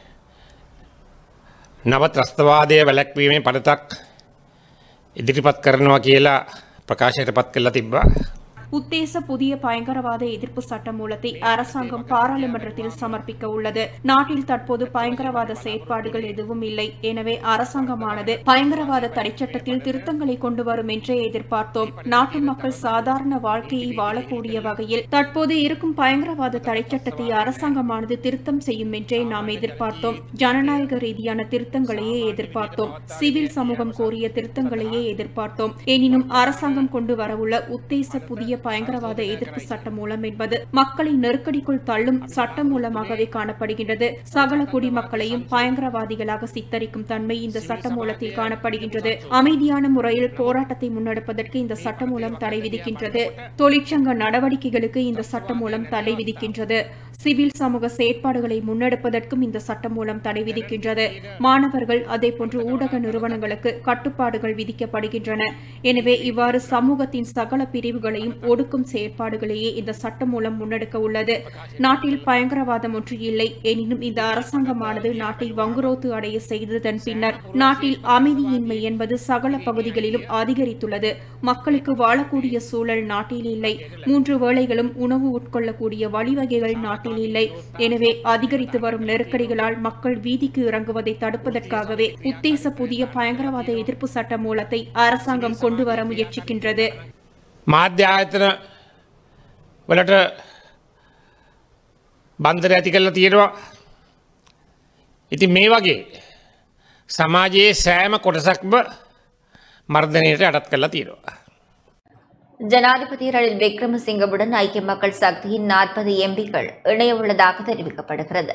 නව ත්‍රස්තවාදය වැලැක්වීමේ පනතක් ඉදිරිපත් කරනවා කියලා ප්‍රකාශයට පත් කල්ලා තිබ්බා. உத்தேச புதிய பயங்கரவாத எதிர்ப்பு சட்டமூலத்தை அரசாங்கம் பாராளுமன்றத்தில் சமர்ப்பிக்க உள்ளது நாட்டில் தற்போது பயங்கரவாத செயற்பாடுகள் எதுவும் இல்லை எனவே அரசாங்கமானது பயங்கரவாத தடைச்சட்டத்தில் திருத்தங்களை கொண்டு வரும் என்றே எதிர்பார்த்தோம் நாட்டு மக்கள் சாதாரண வாழ்க்கையை வாழக்கூடிய வகையில் தற்போது இருக்கும் பயங்கரவாத தடைச்சட்டத்தை அரசாங்கமானது திருத்தம் செய்யும் என்றே நாம் எதிர்பார்த்தோம் ஜனநாயக ரீதியான திருத்தங்களையே எதிர்பார்த்தோம் சிவில் சமூகம் கோரிய திருத்தங்களையே எதிர்பார்த்தோம் எனினும் அரசாங்கம் கொண்டு வரவுள்ள உத்தேச புதிய பயங்கரவாத எதிர்ப்பு சட்டம் மூலம் என்பது மக்களை நெருக்கடிக்குள் தள்ளும் சட்டம் மூலமாகவே காணப்படுகின்றது சகல குடிமக்களையும் பயங்கரவாதிகளாக சித்தரிக்கும் தன்மை இந்த சட்ட மூலத்தில் காணப்படுகின்றது அமைதியான முறையில் போராட்டத்தை முன்னெடுப்பதற்கு இந்த சட்ட மூலம் தடை விதிக்கின்றது தொழிற்சங்க நடவடிக்கைகளுக்கு இந்த சட்ட மூலம் தடை விதிக்கின்றது சிவில் சமூக செயற்பாடுகளை முன்னெடுப்பதற்கும் இந்த சட்டம் மூலம் தடை விதிக்கின்றது மாணவர்கள் அதேபோன்று ஊடக நிறுவனங்களுக்கு கட்டுப்பாடுகள் விதிக்கப்படுகின்றன எனவே இவ்வாறு சமூகத்தின் சகல பிரிவுகளையும் ஒடுக்கும் செயற்பாடுகளையே இந்த சட்டம் மூலம் முன்னெடுக்க உள்ளது நாட்டில் பயங்கரவாதம் ஒன்று இல்லை எனினும் இந்த அரசாங்கமானது நாட்டை வங்குரோத்து அடைய செய்ததன் பின்னர் நாட்டில் அமைதியின்மை என்பது சகல பகுதிகளிலும் அதிகரித்துள்ளது மக்களுக்கு வாழக்கூடிய சூழல் நாட்டில் இல்லை மூன்று வேளைகளும் உணவு உட்கொள்ளக்கூடிய வழிவகைகள் நாட்டில் இல்லை எனவே அதிகரித்து வரும் நெருக்கடிகளால் மக்கள் வீதிக்கு இறங்குவதை தடுப்பதற்காகவே உத்தேச புதிய பயங்கரவாத எதிர்ப்பு சட்ட மூலத்தை அரசாங்கம் கொண்டு வர முயற்சிக்கின்றது මාධ්‍ය ආයතන වලට බන්ධර ඇති කල්ලා තියෙනවා. ඉති මේ වගේ සමාජයේ සෑම කොටසක්ම මර්ධනයට අටත් කල්ලා තියෙනවා. ஜனாதிபதி ரணில் விக்ரமசிங்கவுடன் ஐக்கிய மக்கள் சக்தியின் நாற்பது எம்பிக்கள் இணையவுள்ளதாக தெரிவிக்கப்படுகிறது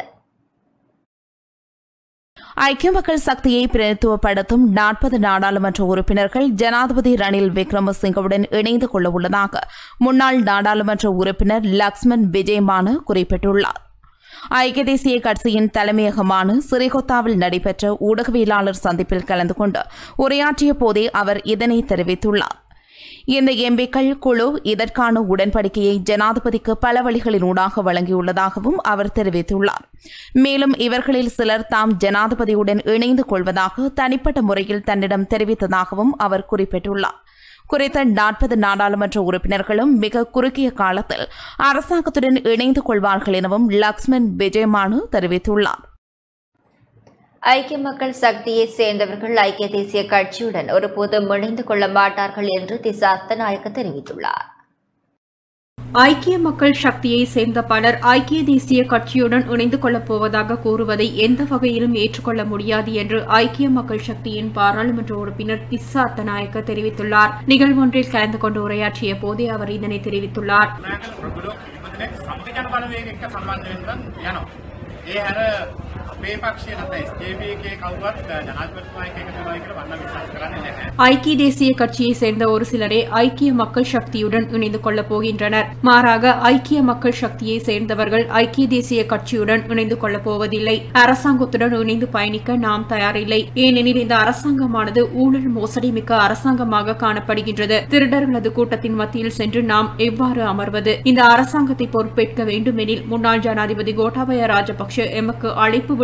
ஐக்கிய மக்கள் சக்தியை பிரதித்துவப்படுத்தும் நாற்பது நாடாளுமன்ற உறுப்பினர்கள் ஜனாதிபதி ரணில் விக்ரமசிங்கவுடன் இணைந்து கொள்ள உள்ளதாக முன்னாள் நாடாளுமன்ற உறுப்பினர் லக்ஷ்மண் விஜயமான குறிப்பிட்டுள்ளார் ஐக்கிய தேசிய கட்சியின் தலைமையகமான சிறிகொத்தாவில் நடைபெற்ற ஊடகவியலாளர் சந்திப்பில் கலந்து கொண்டு உரையாற்றிய போதே அவர் இதனை தெரிவித்துள்ளார் இந்த எம்பிக்கள் குழு இதற்கான உடன்படிக்கையை ஜனாதிபதிக்கு பல வழிகளினூடாக வழங்கியுள்ளதாகவும் அவர் தெரிவித்துள்ளார் மேலும் இவர்களில் சிலர் தாம் ஜனாதிபதியுடன் இணைந்து கொள்வதாக தனிப்பட்ட முறையில் தன்னிடம் தெரிவித்ததாகவும் அவர் குறிப்பிட்டுள்ளார் குறித்த நாற்பது நாடாளுமன்ற உறுப்பினர்களும் மிக குறுகிய காலத்தில் அரசாங்கத்துடன் இணைந்து கொள்வார்கள் எனவும் லக்ஷ்மண் விஜயமானு தெரிவித்துள்ளார் ஐக்கிய மக்கள் சக்தியை சேர்ந்தவர்கள் ஐக்கிய தேசிய கட்சியுடன் ஒருபோதும் இணைந்து கொள்ள மாட்டார்கள் என்று திசா அத்தநாயக்க தெரிவித்துள்ளார் ஐக்கிய மக்கள் சக்தியை சேர்ந்த பலர் ஐக்கிய தேசிய கட்சியுடன் இணைந்து கொள்ளப் போவதாக கூறுவதை எந்த வகையிலும் ஏற்றுக்கொள்ள முடியாது என்று ஐக்கிய மக்கள் சக்தியின் பாராளுமன்ற உறுப்பினர் திஸ்ஸா அத்தநாயக்க தெரிவித்துள்ளார் நிகழ்வொன்றில் கலந்து கொண்டு உரையாற்றிய போதே அவர் இதனை தெரிவித்துள்ளார் සම්පජන බලවේග එක්ක සම්බන්ධ වෙන්න යනවා. ඒ හැර අපේ පක්ෂය නැත්නම් SJP එකේ කවුරුවත් ජනාධිපතිතුමා එක්ක එකතු වෙනවා කියලා මම විශ්වාස කරන්නේ නැහැ. ஐக்கிய தேசிய கட்சியை சேர்ந்த ஒரு சிலரே ஐக்கிய மக்கள் சக்தியுடன் இணைந்து கொள்ளப் போகின்றனர் மாறாக ஐக்கிய மக்கள் சக்தியை சேர்ந்தவர்கள் ஐக்கிய தேசிய கட்சியுடன் இணைந்து கொள்ளப் போவதில்லை அரசாங்கத்துடன் இணைந்து பயணிக்க நாம் தயாரில்லை ஏனெனில் இந்த அரசாங்கமானது ஊழல் மோசடி மிக்க அரசாங்கமாக காணப்படுகின்றது திருடர்களது கூட்டத்தின் மத்தியில் சென்று நாம் எவ்வாறு அமர்வது இந்த அரசாங்கத்தை பொறுப்பேற்க வேண்டுமெனில் முன்னாள் ஜனாதிபதி கோட்டாபய ராஜபக்ஷ எமக்கு அழைப்பு விடுத்த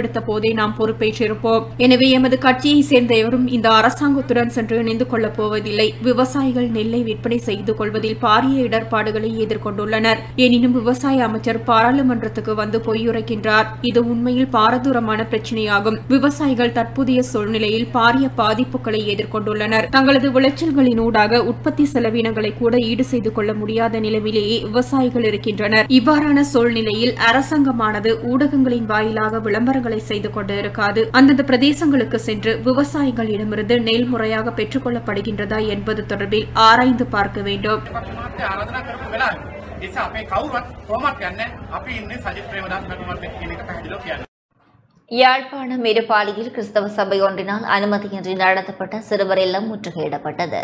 முடிவெடுத்த போதே நாம் பொறுப்பேற்றிருப்போம் எனவே எமது கட்சியை சேர்ந்த எவரும் இந்த அரசாங்கத்துடன் சென்று இணைந்து கொள்ளப் போவதில்லை விவசாயிகள் நெல்லை விற்பனை செய்து கொள்வதில் பாரிய இடர்பாடுகளை எதிர்கொண்டுள்ளனர் எனினும் விவசாய அமைச்சர் பாராளுமன்றத்துக்கு வந்து பொய்யுரைக்கின்றார் இது உண்மையில் பாரதூரமான பிரச்சினையாகும் விவசாயிகள் தற்போதைய சூழ்நிலையில் பாரிய பாதிப்புகளை எதிர்கொண்டுள்ளனர் தங்களது விளைச்சல்களின் ஊடாக உற்பத்தி செலவினங்களை கூட ஈடு செய்து கொள்ள முடியாத நிலையிலேயே விவசாயிகள் இருக்கின்றனர் இவ்வாறான சூழ்நிலையில் அரசாங்கமானது ஊடகங்களின் வாயிலாக விளம்பரங்களை செய்து கொண்டு இருக்காது அந்தந்த பிரதேசங்களுக்கு சென்று விவசாயிகளிடமிருந்து நெல் முறையாக பெற்றுக் கொள்ளப்படுகின்றதா என்பது தொடர்பில் ஆராய்ந்து பார்க்க வேண்டும் මාත්‍ය ආරාධනා කරපු වෙලාවේ. ඒ නිසා අපේ කවුරුවත් කොහොමත් යන්නේ අපි ඉන්නේ සජිත් ප්‍රේමදාස මැතිතුමාත් එක්ක කියන එක පැහැදිලිව කියන්න. யாழ்ப்பாணம் இருப்பாலியில் கிறிஸ்தவ சபை ஒன்றினால் அனுமதியின்றி நடத்தப்பட்ட சிறுவர் இல்லம் முற்றுகையிடப்பட்டது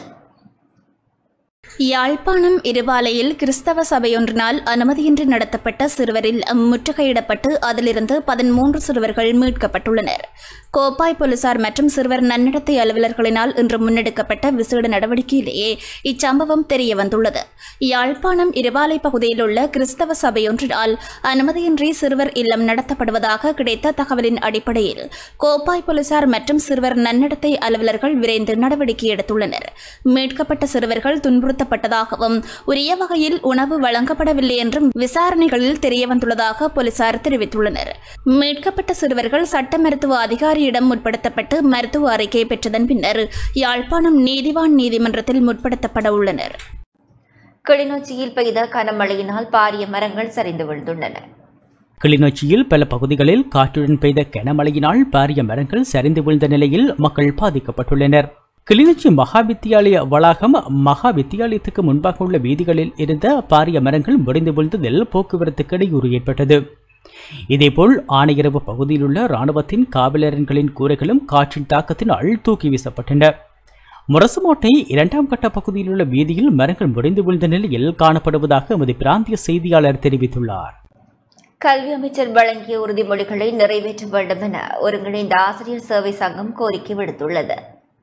யாழ்ப்பாணம் இருபாலையில் கிறிஸ்தவ சபையொன்றினால் அனுமதியின்றி நடத்தப்பட்ட சிறுவரில் முற்றுகையிடப்பட்டு அதிலிருந்து பதிமூன்று சிறுவர்கள் மீட்கப்பட்டுள்ளனர் கோப்பாய் போலீசார் மற்றும் சிறுவர் நன்னடத்தை அலுவலர்களினால் இன்று முன்னெடுக்கப்பட்ட விசேட நடவடிக்கையிலேயே இச்சம்பவம் தெரிய வந்துள்ளது யாழ்ப்பாணம் இருபாலை பகுதியில் உள்ள கிறிஸ்தவ சபையொன்றினால் அனுமதியின்றி சிறுவர் இல்லம் நடத்தப்படுவதாக கிடைத்த தகவலின் அடிப்படையில் கோப்பாய் போலீசார் மற்றும் சிறுவர் நன்னடத்தை அலுவலர்கள் விரைந்து நடவடிக்கை எடுத்துள்ளனர் மீட்கப்பட்ட சிறுவர்கள் துன்புறுத்தப்பட்டதாகவும் உரிய வகையில் உணவு வழங்கப்படவில்லை என்றும் விசாரணைகளில் தெரியவந்துள்ளதாக போலீசார் தெரிவித்துள்ளனர் மீட்கப்பட்ட சிறுவர்கள் சட்ட மருத்துவ அதிகாரியிடம் முற்படுத்தப்பட்டு மருத்துவ அறிக்கை பெற்றதன் பின்னர் யாழ்ப்பாணம் நீதிவான் நீதிமன்றத்தில் முற்படுத்தப்பட உள்ளனர் கிளிநொச்சியில் பெய்த கனமழையினால் பாரிய மரங்கள் சரிந்து விழுந்துள்ளன கிளிநொச்சியில் பல பகுதிகளில் காற்றுடன் பெய்த கனமழையினால் பாரிய மரங்கள் சரிந்து விழுந்த நிலையில் மக்கள் பாதிக்கப்பட்டுள்ளனர் கிளிநொச்சி மகா வித்தியாலய வளாகம் மகா வித்தியாலயத்துக்கு முன்பாக உள்ள வீதிகளில் இருந்த பாரிய மரங்கள் முறிந்து விழுந்ததில் போக்குவரத்துக்கு இடையூறு ஏற்பட்டது இதேபோல் ஆணையரவு பகுதியில் உள்ள இராணுவத்தின் காவலர்களின் கூரைகளும் காற்றின் தாக்கத்தினால் தூக்கி வீசப்பட்டன முரசுமோட்டை இரண்டாம் கட்ட பகுதியில் உள்ள வீதியில் மரங்கள் முறிந்து விழுந்த நிலையில் காணப்படுவதாக எமது பிராந்திய செய்தியாளர் தெரிவித்துள்ளார் கல்வி அமைச்சர் வழங்கிய உறுதிமொழிகளை நிறைவேற்ற வேண்டும் என ஒருங்கிணைந்த ஆசிரியர் சேவை சங்கம் கோரிக்கை விடுத்துள்ளது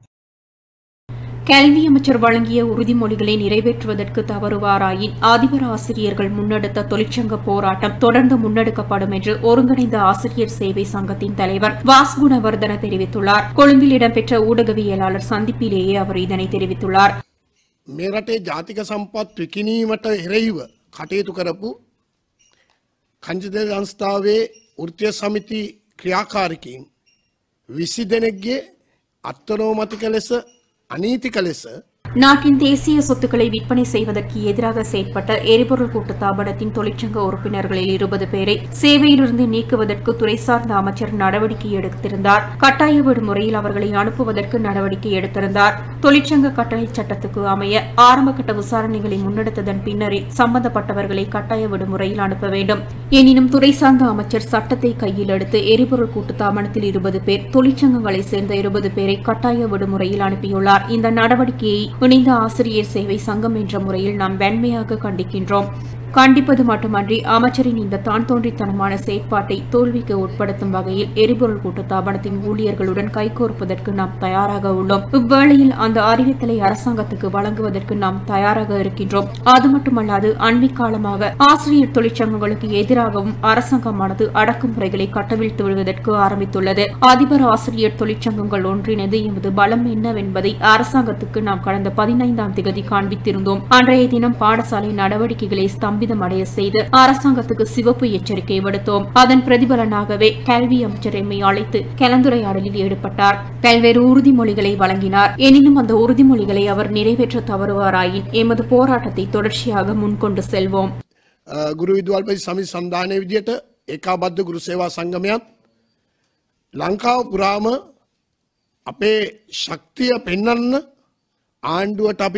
கல்வி அமைச்சர் வழங்கிய உறுதிமொழிகளை நிறைவேற்றுவதற்கு தவறுவாராயின் அதிபர் ஆசிரியர்கள் முன்னெடுத்த தொழிற்சங்க போராட்டம் தொடர்ந்து முன்னெடுக்கப்படும் என்று ஒருங்கிணைந்த ஆசிரியர் சேவை சங்கத்தின் தலைவர் வாஸ் குணவர்தன தெரிவித்துள்ளார் கொழும்பில் இடம்பெற்ற ஊடகவியலாளர் சந்திப்பிலேயே அவர் இதனை தெரிவித்துள்ளார் මේ රටේ ජාතික සම්පත් විකිනීමට එරෙහිව කටයුතු කරපු කංජද සංස්ථාවේ ෘතිය සමිති ක්‍රියාකාරකින් විසි දෙනෙක්ගේ අත්තනෝමතික ලෙස අනීතික ලෙස நாட்டின் தேசிய சொத்துக்களை விற்பனை செய்வதற்கு எதிராக செயற்பட்ட எரிபொருள் கூட்டுத்தாபனத்தின் தொழிற்சங்க உறுப்பினர்களில் இருபது பேரை சேவையிலிருந்து நீக்குவதற்கு துறை சார்ந்த அமைச்சர் நடவடிக்கை எடுத்திருந்தார் கட்டாய விடுமுறையில் அவர்களை அனுப்புவதற்கு நடவடிக்கை எடுத்திருந்தார் தொழிற்சங்க கட்டளை சட்டத்துக்கு அமைய ஆரம்பகட்ட விசாரணைகளை முன்னெடுத்ததன் பின்னரே சம்பந்தப்பட்டவர்களை கட்டாய விடுமுறையில் அனுப்ப வேண்டும் எனினும் துறை சார்ந்த அமைச்சர் சட்டத்தை கையில் எடுத்து எரிபொருள் கூட்டுத்தாபனத்தில் இருபது பேர் தொழிற்சங்கங்களை சேர்ந்த இருபது பேரை கட்டாய விடுமுறையில் அனுப்பியுள்ளார் இந்த நடவடிக்கையை இணைந்த ஆசிரியர் சேவை சங்கம் என்ற முறையில் நாம் வெண்மையாக கண்டிக்கின்றோம் கண்டிப்பது மட்டுமன்றி அமைச்சரின் இந்த தான் தோன்றித்தனமான செயற்பாட்டை தோல்விக்கு உட்படுத்தும் வகையில் எரிபொருள் கூட்டுத்தாபனத்தின் ஊழியர்களுடன் கைகோர்ப்பதற்கு நாம் தயாராக உள்ளோம் இவ்வேளையில் அந்த அறிவித்தலை அரசாங்கத்துக்கு வழங்குவதற்கு நாம் தயாராக இருக்கின்றோம் அது மட்டுமல்லாது அண்மைக் காலமாக ஆசிரியர் தொழிற்சங்கங்களுக்கு எதிராகவும் அரசாங்கமானது அடக்குமுறைகளை கட்டவிழ்த்து விடுவதற்கு ஆரம்பித்துள்ளது அதிபர் ஆசிரியர் தொழிற்சங்கங்கள் ஒன்றிணைந்து எமது பலம் என்னவென்பதை அரசாங்கத்துக்கு நாம் கடந்த பதினைந்தாம் திகதி காண்பித்திருந்தோம் அன்றைய தினம் பாடசாலை நடவடிக்கைகளை ஸ்தம்பிதமடைய செய்து அரசாங்கத்துக்கு சிவப்பு எச்சரிக்கை விடுத்தோம் அதன் பிரதிபலனாகவே கல்வி அமைச்சர் எம்மை அழைத்து கலந்துரையாடலில் ஈடுபட்டார் பல்வேறு உறுதிமொழிகளை வழங்கினார் எனினும் அந்த உறுதிமொழிகளை அவர் நிறைவேற்ற தவறுவாராயின் எமது போராட்டத்தை தொடர்ச்சியாக முன்கொண்டு செல்வோம் ගුරු විදවල්පති සමි සන්ධානය විදියට ඒකාබද්ධ ගුරු සේවා සංගමයත් ලංකාව පුරාම අපේ ශක්තිය පෙන්නන්න ආණ්ඩුවට අපි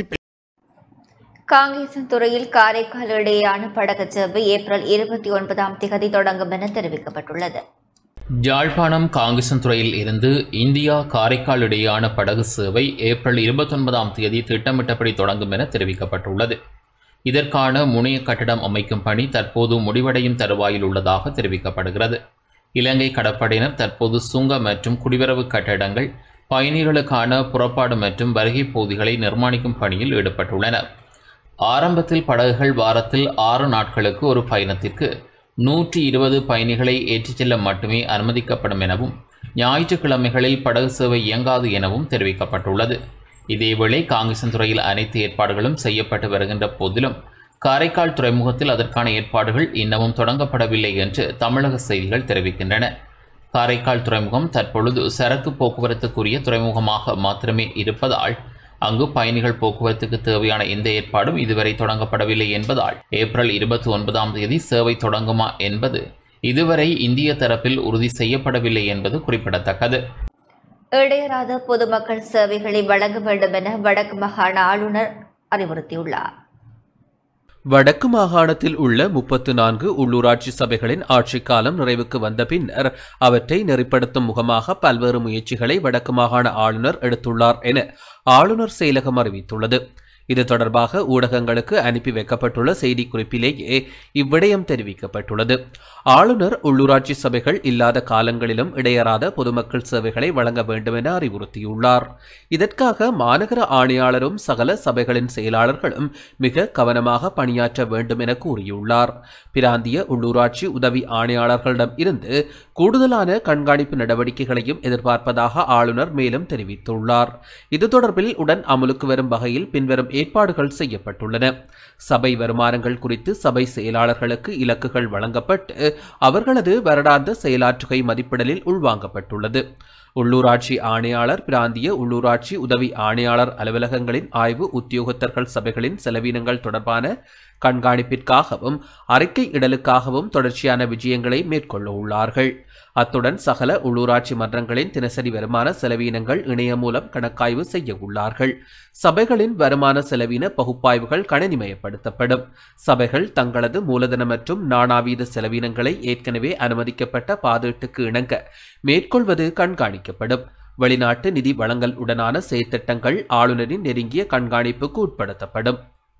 காங்கேசன் துறையில் காரைக்கால் இடையேயான படகு சேவை ஏப்ரல் இருபத்தி ஒன்பதாம் திகதி தொடங்கும் என தெரிவிக்கப்பட்டுள்ளது யாழ்ப்பாணம் காங்கேசன்துறையில் இருந்து இந்தியா காரைக்கால் இடையேயான படகு சேவை ஏப்ரல் இருபத்தொன்பதாம் தேதி திட்டமிட்டபடி தொடங்கும் என தெரிவிக்கப்பட்டுள்ளது இதற்கான முனைய கட்டடம் அமைக்கும் பணி தற்போது முடிவடையும் தருவாயில் உள்ளதாக தெரிவிக்கப்படுகிறது இலங்கை கடற்படையினர் தற்போது சுங்க மற்றும் குடிவரவு கட்டடங்கள் பயணிகளுக்கான புறப்பாடு மற்றும் வருகை பகுதிகளை நிர்மாணிக்கும் பணியில் ஈடுபட்டுள்ளனர் ஆரம்பத்தில் படகுகள் வாரத்தில் ஆறு நாட்களுக்கு ஒரு பயணத்திற்கு நூற்றி இருபது பயணிகளை ஏற்றிச் செல்ல மட்டுமே அனுமதிக்கப்படும் எனவும் ஞாயிற்றுக்கிழமைகளில் படகு சேவை இயங்காது எனவும் தெரிவிக்கப்பட்டுள்ளது இதேவேளை காங்கேசன்துறையில் அனைத்து ஏற்பாடுகளும் செய்யப்பட்டு வருகின்ற போதிலும் காரைக்கால் துறைமுகத்தில் அதற்கான ஏற்பாடுகள் இன்னமும் தொடங்கப்படவில்லை என்று தமிழக செய்திகள் தெரிவிக்கின்றன காரைக்கால் துறைமுகம் தற்பொழுது சரக்கு போக்குவரத்துக்குரிய துறைமுகமாக மாத்திரமே இருப்பதால் அங்கு பயணிகள் போக்குவரத்துக்கு தேவையான எந்த ஏற்பாடும் இதுவரை தொடங்கப்படவில்லை என்பதால் ஏப்ரல் இருபத்தி ஒன்பதாம் தேதி சேவை தொடங்குமா என்பது இதுவரை இந்திய தரப்பில் உறுதி செய்யப்படவில்லை என்பது குறிப்பிடத்தக்கது இடையராத பொதுமக்கள் சேவைகளை வழங்க வேண்டும் என வடக்கு மாகாண ஆளுநர் அறிவுறுத்தியுள்ளார் வடக்கு மாகாணத்தில் உள்ள முப்பத்து நான்கு உள்ளூராட்சி சபைகளின் ஆட்சிக் காலம் நிறைவுக்கு வந்த பின்னர் அவற்றை நெறிப்படுத்தும் முகமாக பல்வேறு முயற்சிகளை வடக்கு மாகாண ஆளுநர் எடுத்துள்ளார் என ஆளுநர் செயலகம் அறிவித்துள்ளது இது தொடர்பாக ஊடகங்களுக்கு அனுப்பி வைக்கப்பட்டுள்ள செய்திக்குறிப்பிலேயே இவ்விடயம் தெரிவிக்கப்பட்டுள்ளது ஆளுநர் உள்ளூராட்சி சபைகள் இல்லாத காலங்களிலும் இடையறாத பொதுமக்கள் சேவைகளை வழங்க வேண்டும் என அறிவுறுத்தியுள்ளார் இதற்காக மாநகர ஆணையாளரும் சகல சபைகளின் செயலாளர்களும் மிக கவனமாக பணியாற்ற வேண்டும் என கூறியுள்ளார் பிராந்திய உள்ளூராட்சி உதவி ஆணையாளர்களிடம் இருந்து கூடுதலான கண்காணிப்பு நடவடிக்கைகளையும் எதிர்பார்ப்பதாக ஆளுநர் மேலும் தெரிவித்துள்ளார் இது தொடர்பில் உடன் அமலுக்கு வரும் வகையில் பின்வரும் ஏற்பாடுகள் செய்யப்பட்டுள்ளன சபை வருமானங்கள் குறித்து சபை செயலாளர்களுக்கு இலக்குகள் வழங்கப்பட்டு அவர்களது வருடாந்த செயலாற்றுகை மதிப்பிடலில் உள்வாங்கப்பட்டுள்ளது உள்ளூராட்சி ஆணையாளர் பிராந்திய உள்ளூராட்சி உதவி ஆணையாளர் அலுவலகங்களின் ஆய்வு உத்தியோகத்தர்கள் சபைகளின் செலவினங்கள் தொடர்பான கண்காணிப்பிற்காகவும் அறிக்கை இடலுக்காகவும் தொடர்ச்சியான விஜயங்களை மேற்கொள்ள உள்ளார்கள் அத்துடன் சகல உள்ளூராட்சி மன்றங்களின் தினசரி வருமான செலவீனங்கள் இணையம் மூலம் கணக்காய்வு செய்ய உள்ளார்கள் சபைகளின் வருமான செலவின பகுப்பாய்வுகள் கணினிமயப்படுத்தப்படும் சபைகள் தங்களது மூலதன மற்றும் நாணாவீத செலவினங்களை ஏற்கனவே அனுமதிக்கப்பட்ட பாதீட்டுக்கு இணங்க மேற்கொள்வது கண்காணிக்கப்படும் வெளிநாட்டு நிதி வழங்கல் உடனான செயற்திட்டங்கள் ஆளுநரின் நெருங்கிய கண்காணிப்புக்கு உட்படுத்தப்படும்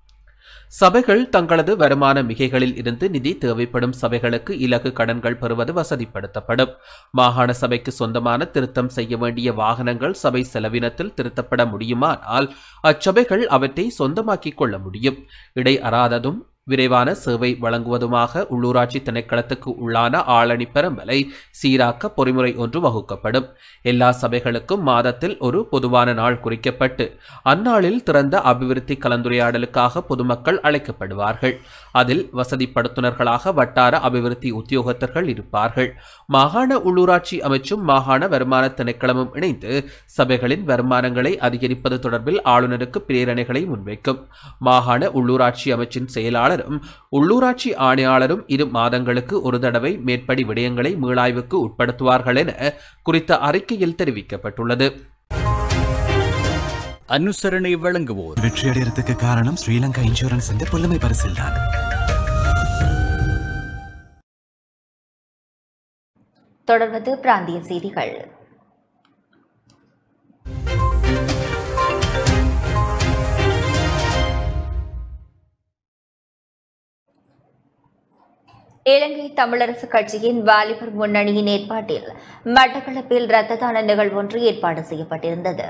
சபைகள் தங்களது வருமான மிகைகளில் இருந்து நிதி தேவைப்படும் சபைகளுக்கு இலக்கு கடன்கள் பெறுவது வசதிப்படுத்தப்படும் மாகாண சபைக்கு சொந்தமான திருத்தம் செய்ய வேண்டிய வாகனங்கள் சபை செலவினத்தில் திருத்தப்பட முடியுமானால் அச்சபைகள் அவற்றை சொந்தமாக்கிக் கொள்ள முடியும் இடை அறாததும் விரைவான சேவை வழங்குவதுமாக உள்ளூராட்சி திணைக்களத்துக்கு உள்ளான ஆளணி பெரும்பலை சீராக்க பொறிமுறை ஒன்று வகுக்கப்படும் எல்லா சபைகளுக்கும் மாதத்தில் ஒரு பொதுவான நாள் குறிக்கப்பட்டு அந்நாளில் திறந்த அபிவிருத்தி கலந்துரையாடலுக்காக பொதுமக்கள் அழைக்கப்படுவார்கள் அதில் வசதிப்படுத்துனர்களாக வட்டார அபிவிருத்தி உத்தியோகத்தர்கள் இருப்பார்கள் மாகாண உள்ளூராட்சி அமைச்சும் மாகாண வருமான திணைக்களமும் இணைந்து சபைகளின் வருமானங்களை அதிகரிப்பது தொடர்பில் ஆளுநருக்கு பிரேரணைகளை முன்வைக்கும் மாகாண உள்ளூராட்சி அமைச்சின் செயலாளரும் உள்ளூராட்சி ஆணையாளரும் இரு மாதங்களுக்கு ஒரு தடவை மேற்படி விடயங்களை மீளாய்வுக்கு உட்படுத்துவார்கள் என குறித்த அறிக்கையில் தெரிவிக்கப்பட்டுள்ளது அனுசரணை வழங்குவோர் வெற்றியடைறதுக்கு காரணம் ஸ்ரீலங்கா இன்சூரன்ஸ் புலமை பரிசில் தான் தொடர்வது பிராந்திய செய்திகள் இலங்கை தமிழரசு கட்சியின் வாலிபர் முன்னணியின் ஏற்பாட்டில் மட்டக்களப்பில் இரத்த தான நிகழ்வொன்று ஏற்பாடு செய்யப்பட்டிருந்தது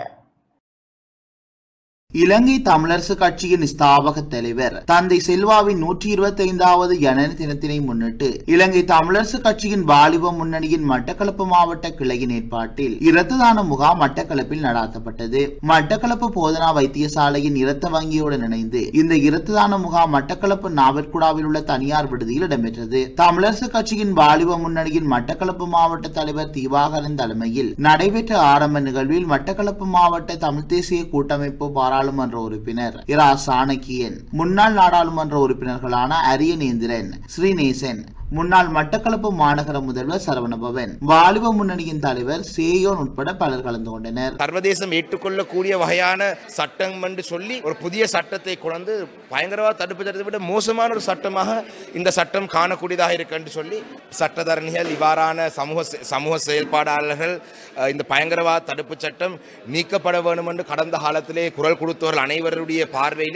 இலங்கை தமிழரசு கட்சியின் ஸ்தாபக தலைவர் தந்தை செல்வாவின் நூற்றி இருபத்தி ஐந்தாவது ஜனன தினத்தினை முன்னிட்டு இலங்கை தமிழரசு கட்சியின் வாலிப முன்னணியின் மட்டக்களப்பு மாவட்ட கிளையின் ஏற்பாட்டில் இரத்த தான முகாம் மட்டக்களப்பில் நடாத்தப்பட்டது மட்டக்களப்பு போதனா வைத்தியசாலையின் இரத்த வங்கியுடன் இணைந்து இந்த இரத்த தான முகாம் மட்டக்களப்பு நாவற்குடாவில் உள்ள தனியார் விடுதியில் இடம்பெற்றது தமிழரசு கட்சியின் வாலிப முன்னணியின் மட்டக்களப்பு மாவட்ட தலைவர் திவாகரன் தலைமையில் நடைபெற்ற ஆரம்ப நிகழ்வில் மட்டக்களப்பு மாவட்ட தமிழ் தேசிய கூட்டமைப்பு பாராளுமன்ற உறுப்பினர் இரா சாணக்கியன் முன்னாள் நாடாளுமன்ற உறுப்பினர்களான அரியநேந்திரன் ஸ்ரீநேசன் முன்னாள் மட்டக்களப்பு மாநகர முதல்வர் சரவணபவன் வாலிப முன்னணியின் தலைவர் சேயோன் உட்பட பலர் கலந்து கொண்டனர் சர்வதேசம் ஏற்றுக்கொள்ளக்கூடிய வகையான சட்டம் என்று சொல்லி ஒரு புதிய சட்டத்தை கொண்டு பயங்கரவாத தடுப்பு சட்டத்தை விட மோசமான ஒரு சட்டமாக இந்த சட்டம் காணக்கூடியதாக இருக்கு என்று சொல்லி சட்டத்தரணிகள் இவ்வாறான சமூக செ- சமூக செயல்பாடாளர்கள் அஹ், இந்த பயங்கரவாத தடுப்பு சட்டம் நீக்கப்பட வேண்டும் என்று கடந்த காலத்திலே குரல் கொடுத்தவர்கள் அனைவருடைய பார்வையிலே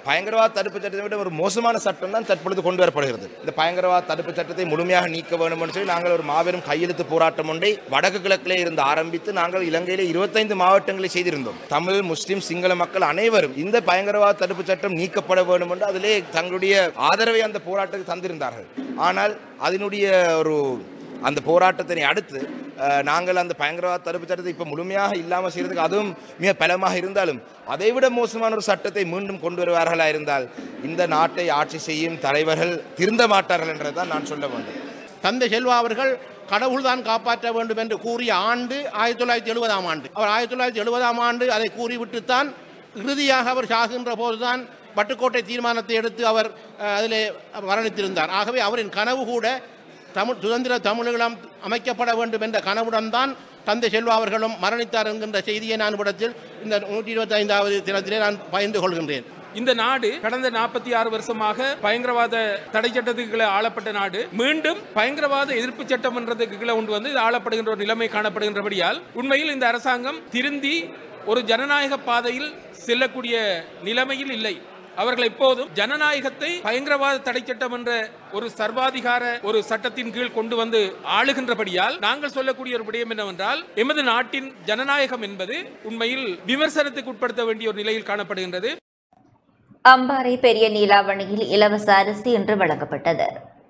பயங்கரவாத தடுப்பு சட்டத்தை விட ஒரு மோசமான சட்டம் தான் தற்பொழுது கொண்டு வரப்படுகிறது இந்த பயங்கரவாத தடுப்பு சட்டத்தை முழுமையாக நீக்க வேண்டும் என்று சொல்லி நாங்கள் ஒரு மாபெரும் கையெழுத்து போராட்டம் ஒன்றை வடக்கு கிழக்கிலே இருந்து ஆரம்பித்து நாங்கள் இலங்கையிலே இருபத்தைந்து மாவட்டங்களை செய்திருந்தோம் தமிழ் முஸ்லிம் சிங்கள மக்கள் அனைவரும் இந்த பயங்கரவாத தடுப்பு சட்டம் நீக்கப்பட வேண்டும் என்று அதிலே தங்களுடைய ஆதரவை அந்த போராட்டத்துக்கு தந்திருந்தார்கள் ஆனால் அதனுடைய ஒரு அந்த போராட்டத்தினை அடுத்து அஹ், நாங்கள் அந்த பயங்கரவாத தடுப்பு சட்டத்தை இப்போ முழுமையாக இல்லாமல் செய்கிறதுக்கு அதுவும் மிக பலமாக இருந்தாலும் அதைவிட மோசமான ஒரு சட்டத்தை மீண்டும் கொண்டு வருவார்களா இருந்தால் இந்த நாட்டை ஆட்சி செய்யும் தலைவர்கள் திருந்த மாட்டார்கள் என்றதான் நான் சொல்ல வேண்டும் தந்தை செல்வா அவர்கள் கடவுள்தான் காப்பாற்ற வேண்டும் என்று கூறிய ஆண்டு ஆயிரத்தி தொள்ளாயிரத்தி எழுபதாம் ஆண்டு அவர் ஆயிரத்தி தொள்ளாயிரத்தி எழுபதாம் ஆண்டு அதை கூறிவிட்டுத்தான் இறுதியாக அவர் சாகின்ற போதுதான் பட்டுக்கோட்டை தீர்மானத்தை எடுத்து அவர் அஹ், அதிலே மரணித்திருந்தார் ஆகவே அவரின் கனவு கூட தமிழ் சுதந்திர தமிழீழம் அமைக்கப்பட வேண்டும் என்ற கனவுடன் தான் தந்தை செல்வா அவர்களும் மரணித்தார் என்கின்ற செய்தியை நான் விடத்தில் இந்த நூற்றி இருபத்தி ஐந்தாவது தினத்திலே நான் பகிர்ந்து கொள்கின்றேன் இந்த நாடு கடந்த நாற்பத்தி ஆறு வருஷமாக பயங்கரவாத தடை சட்டத்துக்கு கீழே ஆளப்பட்ட நாடு மீண்டும் பயங்கரவாத எதிர்ப்பு சட்டம் என்றதுக்கு கீழே கொண்டு வந்து இது ஆளப்படுகின்ற ஒரு நிலைமை காணப்படுகின்றபடியால் உண்மையில் இந்த அரசாங்கம் திருந்தி ஒரு ஜனநாயக பாதையில் செல்லக்கூடிய நிலைமையில் இல்லை அவர்கள் எப்போதும் ஜனநாயகத்தை பயங்கரவாத தடை சட்டம் என்ற ஒரு சர்வாதிகார ஒரு சட்டத்தின் கீழ் கொண்டு வந்து ஆளுகின்றபடியால் நாங்கள் சொல்லக்கூடிய ஒரு விடயம் என்னவென்றால் எமது நாட்டின் ஜனநாயகம் என்பது உண்மையில் விமர்சனத்துக்கு உட்படுத்த வேண்டிய ஒரு நிலையில் காணப்படுகின்றது அம்பாறை பெரிய நீலாவணியில் இலவச அரிசி இன்று வழங்கப்பட்டது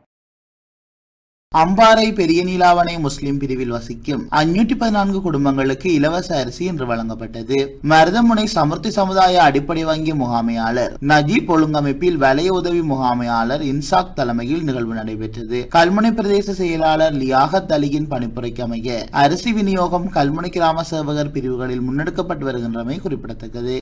அம்பாறை பெரிய நீலாவணை முஸ்லிம் பிரிவில் வசிக்கும் அஞ்சூற்றி பதினான்கு குடும்பங்களுக்கு இலவச அரிசி இன்று வழங்கப்பட்டது மருதமுனை சமுர்த்தி சமுதாய அடிப்படை வங்கி முகாமையாளர் நஜீப் ஒழுங்கமைப்பில் வலய உதவி முகாமையாளர் இன்சாக் தலைமையில் நிகழ்வு நடைபெற்றது கல்முனை பிரதேச செயலாளர் லியாகத் அலியின் பணிப்புரைக்கு அமைய அரிசி விநியோகம் கல்முனை கிராம சேவகர் பிரிவுகளில் முன்னெடுக்கப்பட்டு வருகின்றமை குறிப்பிடத்தக்கது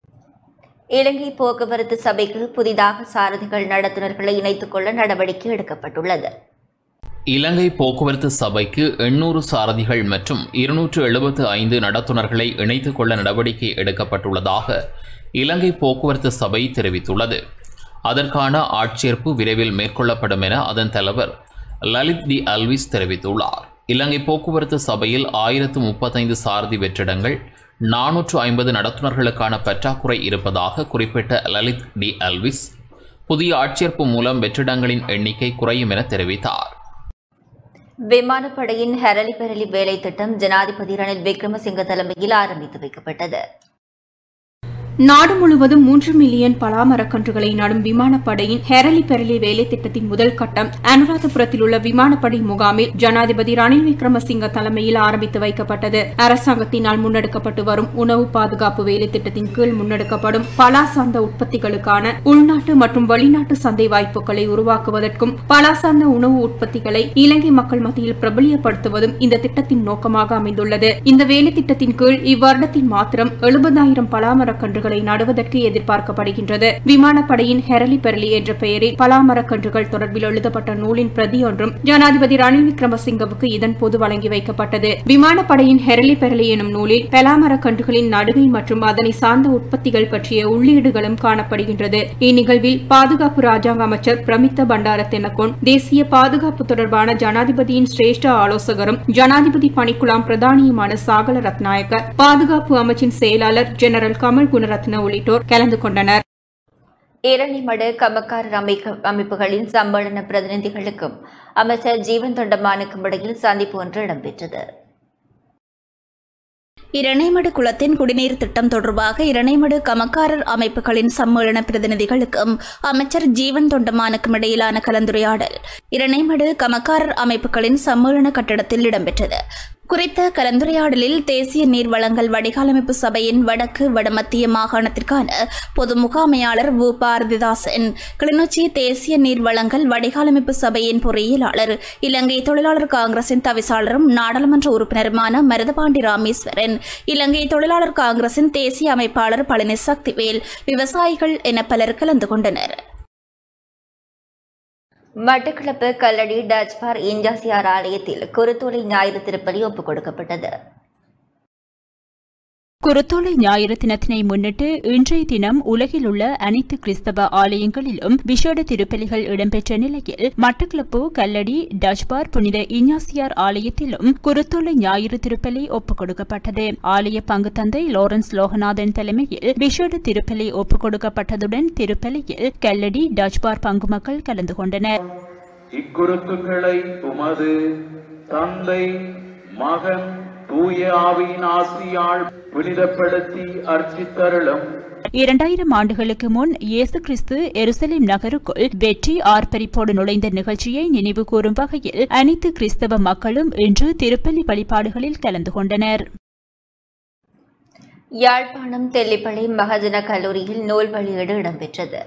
இலங்கை போக்குவரத்து சபைக்கு புதிதாக சாரதிகள் நடத்துனர்களை இணைத்துக் கொள்ள நடவடிக்கை எடுக்கப்பட்டுள்ளது இலங்கை போக்குவரத்து சபைக்கு எண்ணூறு சாரதிகள் மற்றும் இருநூற்று எழுபத்து ஐந்து நடத்துனர்களை இணைத்துக் கொள்ள நடவடிக்கை எடுக்கப்பட்டுள்ளதாக இலங்கை போக்குவரத்து சபை தெரிவித்துள்ளது அதற்கான ஆட்சேர்ப்பு விரைவில் மேற்கொள்ளப்படும் என அதன் தலைவர் லலித் டி அல்விஸ் தெரிவித்துள்ளார் இலங்கை போக்குவரத்து சபையில் ஆயிரத்து முப்பத்தைந்து சாரதி வெற்றிடங்கள் நானூற்று ஐம்பது நடத்துனர்களுக்கான பற்றாக்குறை இருப்பதாக குறிப்பிட்ட லலித் டி அல்விஸ் புதிய ஆட்சேர்ப்பு மூலம் வெற்றிடங்களின் எண்ணிக்கை குறையும் என தெரிவித்தார் விமானப்படையின் ஹெரலி பெரலி வேலை திட்டம் ஜனாதிபதி ரணில் விக்ரமசிங்க தலைமையில் ஆரம்பித்து வைக்கப்பட்டது நாடு முழுவதும் மூன்று மில்லியன் பலாமரக்கன்றுகளை நடும் விமானப்படையின் ஹெரலி பெரலி வேலை திட்டத்தின் முதல் கட்டம் அனுராதபுரத்தில் உள்ள விமானப்படை முகாமில் ஜனாதிபதி ரணில் விக்ரமசிங்க தலைமையில் ஆரம்பித்து வைக்கப்பட்டது அரசாங்கத்தினால் முன்னெடுக்கப்பட்டு வரும் உணவு பாதுகாப்பு வேலை திட்டத்தின் கீழ் முன்னெடுக்கப்படும் பலா சார்ந்த உற்பத்திகளுக்கான உள்நாட்டு மற்றும் வெளிநாட்டு சந்தை வாய்ப்புகளை உருவாக்குவதற்கும் பலா சார்ந்த உணவு உற்பத்திகளை இலங்கை மக்கள் மத்தியில் பிரபலியப்படுத்துவதும் இந்த திட்டத்தின் நோக்கமாக அமைந்துள்ளது இந்த வேலை திட்டத்தின் கீழ் இவ்வருடத்தில் மாத்திரம் எழுபதாயிரம் பலாமரக்கன்றுகளை நடுவதற்கு எதிர்பார்க்கப்படுகின்றது விமானப்படையின் ஹெரலி பெரலி என்ற பெயரில் பலாமரக்கன்றுகள் தொடர்பில் எழுதப்பட்ட நூலின் பிரதி ஒன்றும் ஜனாதிபதி ரணில் விக்ரமசிங்கவுக்கு இதன் போது வழங்கி வைக்கப்பட்டது விமானப்படையின் ஹெரலி பெரலி எனும் நூலில் பலாமரக்கன்றுகளின் நடுகை மற்றும் அதனை சார்ந்த உற்பத்திகள் பற்றிய உள்ளீடுகளும் காணப்படுகின்றது இந்நிகழ்வில் பாதுகாப்பு ராஜாங்க அமைச்சர் பிரமித்த பண்டார தென்னகோன் தேசிய பாதுகாப்பு தொடர்பான ஜனாதிபதியின் சிரேஷ்ட ஆலோசகரும் ஜனாதிபதி பணிக்குழாம் பிரதானியுமான சாகல ரத்நாயக்க பாதுகாப்பு அமைச்சின் செயலாளர் ஜெனரல் கமல் குணரத்ன உள்ளிட்டோர் கலந்து கொண்டனர் இரணிமடு கமக்கார் அமைக்க அமைப்புகளின் சம்மேளன பிரதிநிதிகளுக்கும் அமைச்சர் ஜீவன் தொண்டமானுக்கும் இடையில் சந்திப்பு ஒன்று இடம்பெற்றது இரணைமடு குளத்தின் குடிநீர் திட்டம் தொடர்பாக இரணைமடு கமக்காரர் அமைப்புகளின் சம்மேளன பிரதிநிதிகளுக்கும் அமைச்சர் ஜீவன் தொண்டமானுக்கும் இடையிலான கலந்துரையாடல் இரணைமடு கமக்காரர் அமைப்புகளின் சம்மேளன கட்டடத்தில் இடம்பெற்றது குறித்த கலந்துரையாடலில் தேசிய நீர் வளங்கள் வடிகாலமைப்பு சபையின் வடக்கு வடமத்திய மாகாணத்திற்கான பொது முகாமையாளர் வு பாரதிதாசன் கிளிநொச்சி தேசிய நீர் வளங்கள் வடிகாலமைப்பு சபையின் பொறியியலாளர் இலங்கை தொழிலாளர் காங்கிரசின் தவிசாளரும் நாடாளுமன்ற உறுப்பினருமான மருதபாண்டி ராமேஸ்வரன் இலங்கை தொழிலாளர் காங்கிரசின் தேசிய அமைப்பாளர் பழனி சக்திவேல் விவசாயிகள் என பலர் கலந்து கொண்டனர் மட்டக்களப்பு கல்லடி டச்பார் இஞ்சாசியார் ஆலயத்தில் குருத்தோலை ஞாயிறு திருப்பலி ஒப்புக் கொடுக்கப்பட்டது குருத்தோலை ஞாயிறு தினத்தினை முன்னிட்டு இன்றைய தினம் உலகில் உள்ள அனைத்து கிறிஸ்தவ ஆலயங்களிலும் விசேட திருப்பலிகள் இடம்பெற்ற நிலையில் மட்டக்களப்பு கல்லடி டச்பார் புனித இஞ்ஞாசியார் ஆலயத்திலும் குருத்தோலை ஞாயிறு திருப்பலி ஒப்புக் கொடுக்கப்பட்டது ஆலய பங்கு தந்தை லாரன்ஸ் லோகநாதன் தலைமையில் விசேட திருப்பலி ஒப்புக் கொடுக்கப்பட்டதுடன் திருப்பலியில் கல்லடி டச்பார் பங்கு மக்கள் கலந்து கொண்டனர் இக்குருத்துக்களை உமது தந்தை மகன் தூய ஆவியின் ஆசியால் புனிதப்படுத்தி அர்ச்சித்தருளும் இரண்டாயிரம் ஆண்டுகளுக்கு முன் இயேசு கிறிஸ்து எருசலேம் நகருக்குள் வெற்றி ஆர்ப்பரிப்போடு நுழைந்த நிகழ்ச்சியை நினைவு கூறும் வகையில் அனைத்து கிறிஸ்தவ மக்களும் இன்று திருப்பலி வழிபாடுகளில் கலந்து கொண்டனர் யாழ்ப்பாணம் தெல்லிப்பளை மகஜன கல்லூரியில் நூல் வெளியீடு இடம்பெற்றது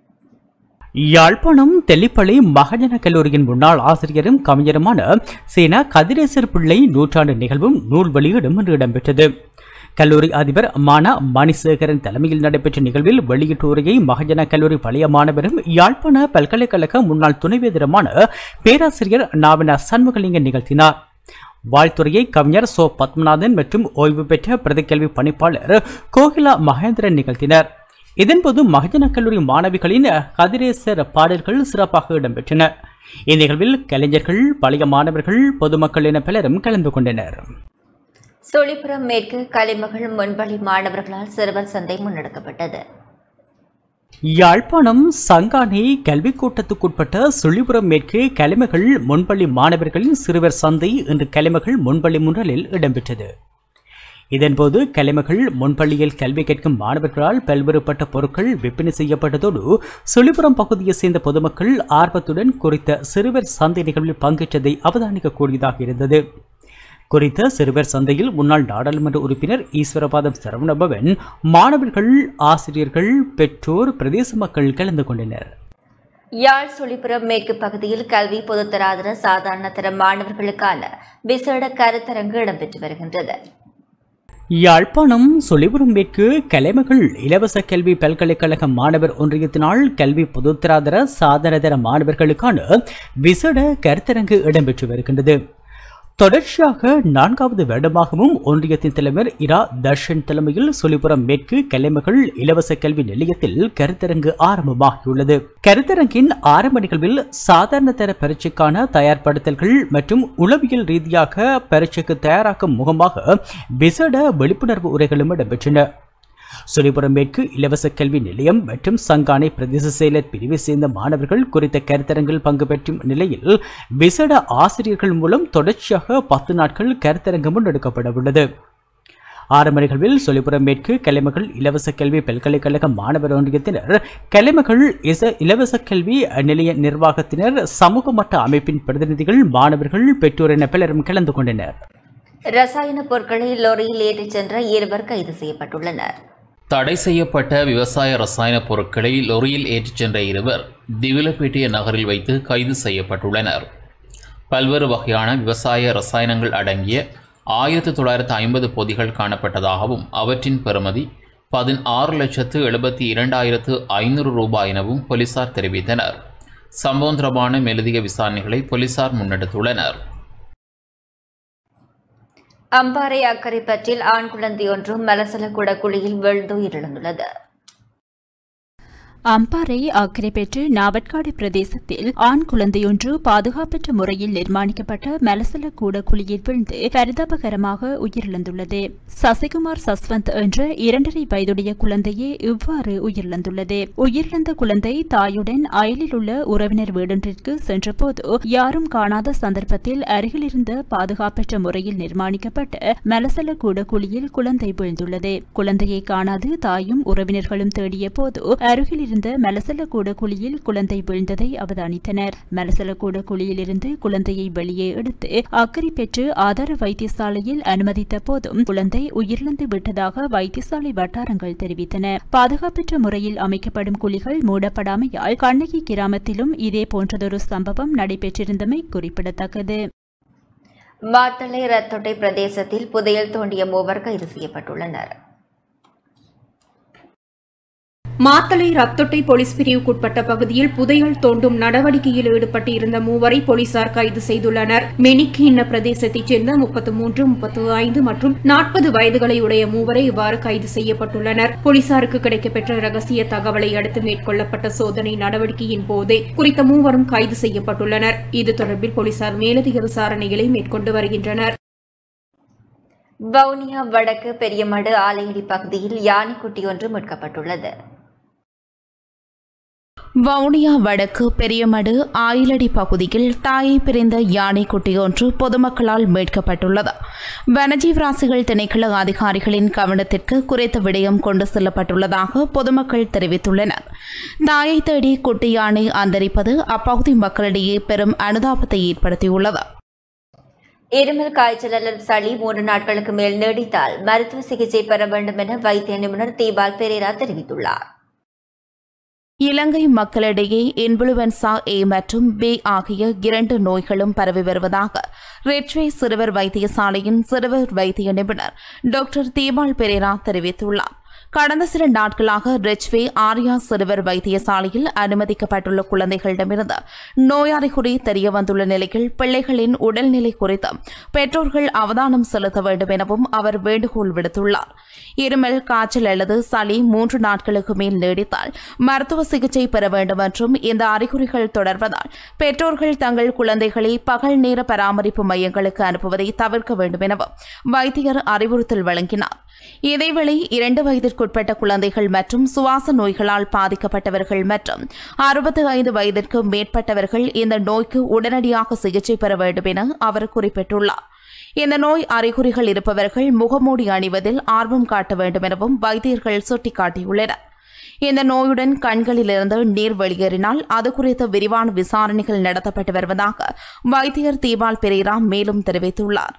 யாழ்ப்பாணம் தெல்லிப்பள்ளி மகஜன கல்லூரியின் முன்னாள் ஆசிரியரும் கவிஞருமான சீனா கதிரேசர் பிள்ளை நூற்றாண்டு நிகழ்வும் நூல் வெளியீடும் இன்று இடம்பெற்றது கல்லூரி அதிபர் மானா மணிசேகரன் தலைமையில் நடைபெற்ற நிகழ்வில் வெளியீட்டு உரையை மகஜன கல்லூரி பழைய மாணவரும் யாழ்ப்பாண பல்கலைக்கழக முன்னாள் துணைவேந்தருமான பேராசிரியர் நாவன சண்முகலிங்கம் நிகழ்த்தினார் வாழ்த்துறையை கவிஞர் சோ பத்மநாதன் மற்றும் ஓய்வு பெற்ற பிரதிக்கல்வி பணிப்பாளர் கோகிலா மகேந்திரன் நிகழ்த்தினர் இதன்போது மகஜன கல்லூரி மாணவிகளின் கதிரேசர் பாடல்கள் சிறப்பாக இடம்பெற்றன இந்நிகழ்வில் கலைஞர்கள் பழைய மாணவர்கள் பொதுமக்கள் என பலரும் கலந்து கொண்டனர் சுழிபுரம் மேற்கு கலைமகள் முன்பள்ளி மாணவர்களால் சிறுவர் சந்தை முன்னெடுக்கப்பட்டது யாழ்ப்பாணம் சங்கானை கல்விக் கூட்டத்துக்குட்பட்ட சுழிபுரம் மேற்கு கலைமகள் முன்பள்ளி மாணவர்களின் சிறுவர் சந்தை இன்று கலைமகள் முன்பள்ளி முன்றலில் இடம்பெற்றது இதன்போது கலைமகள் முன்பள்ளியில் கல்வி கேட்கும் மாணவர்களால் பல்வேறுபட்ட பொருட்கள் விற்பனை செய்யப்பட்டதோடு சுழிபுரம் பகுதியைச் சேர்ந்த பொதுமக்கள் ஆர்வத்துடன் குறித்த சிறுவர் சந்தை நிகழ்வில் பங்கேற்றதை அவதானிக்கக்கூடியதாக இருந்தது குறித்த சிறுவர் சந்தையில் முன்னாள் நாடாளுமன்ற உறுப்பினர் ஈஸ்வரபாதம் சரவணபவன் மாணவர்கள் ஆசிரியர்கள் பெற்றோர் பிரதேச மக்கள் கலந்து கொண்டனர் யாழ் சுழிபுரம் மேற்கு பகுதியில் கல்வி பொதுத்தராதர சாதாரண தர மாணவர்களுக்கான விசேட கருத்தரங்கு இடம்பெற்று வருகின்றது யாழ்ப்பாணம் சொலிபுரம் மேற்கு கலைமகள் இலவச கல்வி பல்கலைக்கழக மாணவர் ஒன்றியத்தினால் கல்வி பொதுத்தராதர சாதனதர மாணவர்களுக்கான விசேட கருத்தரங்கு இடம்பெற்று வருகின்றது தொடர்ச்சியாக நான்காவது வருடமாகவும் ஒன்றியத்தின் தலைவர் இரா தர்ஷன் தலைமையில் சொலிபுரம் மேற்கு கலைமகள் இலவச கல்வி நிலையத்தில் கருத்தரங்கு ஆரம்பமாகியுள்ளது கருத்தரங்கின் ஆரம்ப நிகழ்வில் சாதாரண தர பரீட்சைக்கான தயார்படுத்தல்கள் மற்றும் உளவியல் ரீதியாக பரீட்சைக்கு தயாராக்கும் முகமாக விசேட விழிப்புணர்வு உரைகளும் இடம்பெற்றன சுரிபுரம் மேற்கு இலவச கல்வி நிலையம் மற்றும் சங்கானை பிரதேச செயலர் பிரிவை சேர்ந்த மாணவர்கள் குறித்த கருத்தரங்கில் பங்கு பெற்றும் நிலையில் விசேட ஆசிரியர்கள் மூலம் தொடர்ச்சியாக பத்து நாட்கள் கருத்தரங்கு முன்னெடுக்கப்பட உள்ளது ஆரம்ப நிகழ்வில் சொலிபுரம் மேற்கு கலைமகள் இலவச கல்வி பல்கலைக்கழக மாணவர் ஒன்றியத்தினர் கலைமகள் இச இலவச கல்வி நிலைய நிர்வாகத்தினர் சமூக மட்ட அமைப்பின் பிரதிநிதிகள் மாணவர்கள் பெற்றோர் என பலரும் கலந்து கொண்டனர் ரசாயன பொருட்களை லொரியில் ஏற்றிச் சென்ற இருவர் கைது செய்யப்பட்டுள்ளனர் தடை செய்யப்பட்ட விவசாய ரசாயன பொருட்களை லொரியில் ஏற்றிச் சென்ற இருவர் திவிலப்பேட்டிய நகரில் வைத்து கைது செய்யப்பட்டுள்ளனர் பல்வேறு வகையான விவசாய ரசாயனங்கள் அடங்கிய ஆயிரத்து தொள்ளாயிரத்து ஐம்பது பொதிகள் காணப்பட்டதாகவும் அவற்றின் பெறுமதி பதினாறு லட்சத்து எழுபத்தி இரண்டாயிரத்து ஐநூறு ரூபாய் எனவும் போலீசார் தெரிவித்தனர் சம்பவம் தொடர்பான மேலதிக விசாரணைகளை போலீசார் முன்னெடுத்துள்ளனர் அம்பாறை அக்கரைப்பற்றில் ஆண் குழந்தை மலசலகுட குழியில் வீழ்ந்து உயிரிழந்துள்ளது அம்பாறை அக்கறை பெற்று நாவட்காடு பிரதேசத்தில் ஆண் குழந்தையொன்று பாதுகாப்பற்ற முறையில் நிர்மாணிக்கப்பட்ட மலசல கூட குழியில் விழுந்து பரிதாபகரமாக உயிரிழந்துள்ளது சசிகுமார் சஸ்வந்த் என்ற இரண்டரை வயதுடைய குழந்தையே இவ்வாறு உயிரிழந்துள்ளது உயிரிழந்த குழந்தை தாயுடன் அயலில் உள்ள உறவினர் வீடொன்றிற்கு சென்றபோது யாரும் காணாத சந்தர்ப்பத்தில் அருகில் இருந்த பாதுகாப்பற்ற முறையில் நிர்மாணிக்கப்பட்ட மலசல கூட குழியில் குழந்தை வீழ்ந்துள்ளது குழந்தையை காணாது தாயும் உறவினர்களும் தேடிய போது அருகில் இருந்த மலசலக்கூட குழியில் குழந்தை வீழ்ந்ததை அவதானித்தனர் மலசலக்கூட குழியிலிருந்து குழந்தையை வெளியே எடுத்து அக்கறை பெற்று ஆதார வைத்தியசாலையில் அனுமதித்த போதும் குழந்தை உயிரிழந்து விட்டதாக வைத்தியசாலை வட்டாரங்கள் தெரிவித்தன பாதுகாப்பற்ற முறையில் அமைக்கப்படும் குழிகள் மூடப்படாமையால் கண்ணகி கிராமத்திலும் இதே போன்றதொரு சம்பவம் நடைபெற்றிருந்தமை குறிப்பிடத்தக்கது மாத்தளை ரத்தொட்டை பிரதேசத்தில் புதையல் தோண்டிய மூவர் கைது செய்யப்பட்டுள்ளனர் மாத்தளை ரத்தொட்டை போலீஸ் பிரிவுக்குட்பட்ட பகுதியில் புதையல் தோண்டும் நடவடிக்கையில் ஈடுபட்டு இருந்த மூவரை போலீசார் கைது செய்துள்ளனர் மெனிக்கிண்ண பிரதேசத்தைச் சேர்ந்த முப்பத்து மூன்று முப்பத்து ஐந்து மற்றும் நாற்பது வயதுகளை உடைய மூவரை இவ்வாறு கைது செய்யப்பட்டுள்ளனர் போலீசாருக்கு கிடைக்கப்பெற்ற ரகசிய தகவலை அடுத்து மேற்கொள்ளப்பட்ட சோதனை நடவடிக்கையின் போதே குறித்த மூவரும் கைது செய்யப்பட்டுள்ளனர் இது தொடர்பில் போலீசார் மேலதிக விசாரணைகளை மேற்கொண்டு வருகின்றனர் வவுனியா வடக்கு பெரியமடு ஆலையடி பகுதியில் யானைக்குட்டி ஒன்று மீட்கப்பட்டுள்ளது வவுனியா வடக்கு பெரியமடு ஆயிலடி பகுதியில் தாயை பிரிந்த யானை குட்டி ஒன்று பொதுமக்களால் மீட்கப்பட்டுள்ளது வனஜீவராசிகள் திணைக்கள அதிகாரிகளின் கவனத்திற்கு குறித்த விடயம் கொண்டு செல்லப்பட்டுள்ளதாக பொதுமக்கள் தெரிவித்துள்ளனர் தாயை தேடி குட்டி யானை அந்தரிப்பது அப்பகுதி மக்களிடையே பெரும் அனுதாபத்தை ஏற்படுத்தியுள்ளது இருமல் காய்ச்சல் அல்லது சளி மூன்று நாட்களுக்கு மேல் நீடித்தால் மருத்துவ சிகிச்சை பெற வேண்டும் என வைத்திய நிபுணர் தீபால் பெரேரா தெரிவித்துள்ளார் இலங்கை மக்களிடையே இன்ஃபுளுவென்சா ஏ மற்றும் பி ஆகிய இரண்டு நோய்களும் பரவி வருவதாக ரெட்வே சிறுவர் வைத்தியசாலையின் சிறுவர் வைத்திய நிபுணர் டாக்டர் தீபால் பெரேரா தெரிவித்துள்ளார் கடந்த சில நாட்களாக ரெச்வே ஆர்யா சிறுவர் வைத்தியசாலையில் அனுமதிக்கப்பட்டுள்ள குழந்தைகளிடமிருந்து நோய் அறிகுறி தெரியவந்துள்ள நிலையில் பிள்ளைகளின் உடல்நிலை குறித்து பெற்றோர்கள் அவதானம் செலுத்த வேண்டும் எனவும் அவர் வேண்டுகோள் விடுத்துள்ளார் இருமல் காய்ச்சல் அல்லது சளி மூன்று நாட்களுக்கு மேல் நீடித்தால் மருத்துவ சிகிச்சை பெற வேண்டும் என்றும் இந்த அறிகுறிகள் தொடர்வதால் பெற்றோர்கள் தங்கள் குழந்தைகளை பகல் நேர பராமரிப்பு மையங்களுக்கு அனுப்புவதை தவிர்க்க வேண்டும் எனவும் வைத்தியர் அறிவுறுத்தல் வழங்கினார் இதேவேளை இரண்டு வயதிற்குட்பட்ட குழந்தைகள் மற்றும் சுவாச நோய்களால் பாதிக்கப்பட்டவர்கள் மற்றும் அறுபத்தி ஐந்து வயதிற்கு மேற்பட்டவர்கள் இந்த நோய்க்கு உடனடியாக சிகிச்சை பெற வேண்டும் என அவர் குறிப்பிட்டுள்ளார் இந்த நோய் அறிகுறிகள் இருப்பவர்கள் முகமூடி அணிவதில் ஆர்வம் காட்ட வேண்டும் எனவும் வைத்தியர்கள் சுட்டிக்காட்டியுள்ளனர் இந்த நோயுடன் கண்களிலிருந்து நீர் வெளியேறினால் அது குறித்த விரிவான விசாரணைகள் நடத்தப்பட்டு வருவதாக வைத்தியர் தீபால் பெரேரா மேலும் தெரிவித்துள்ளார்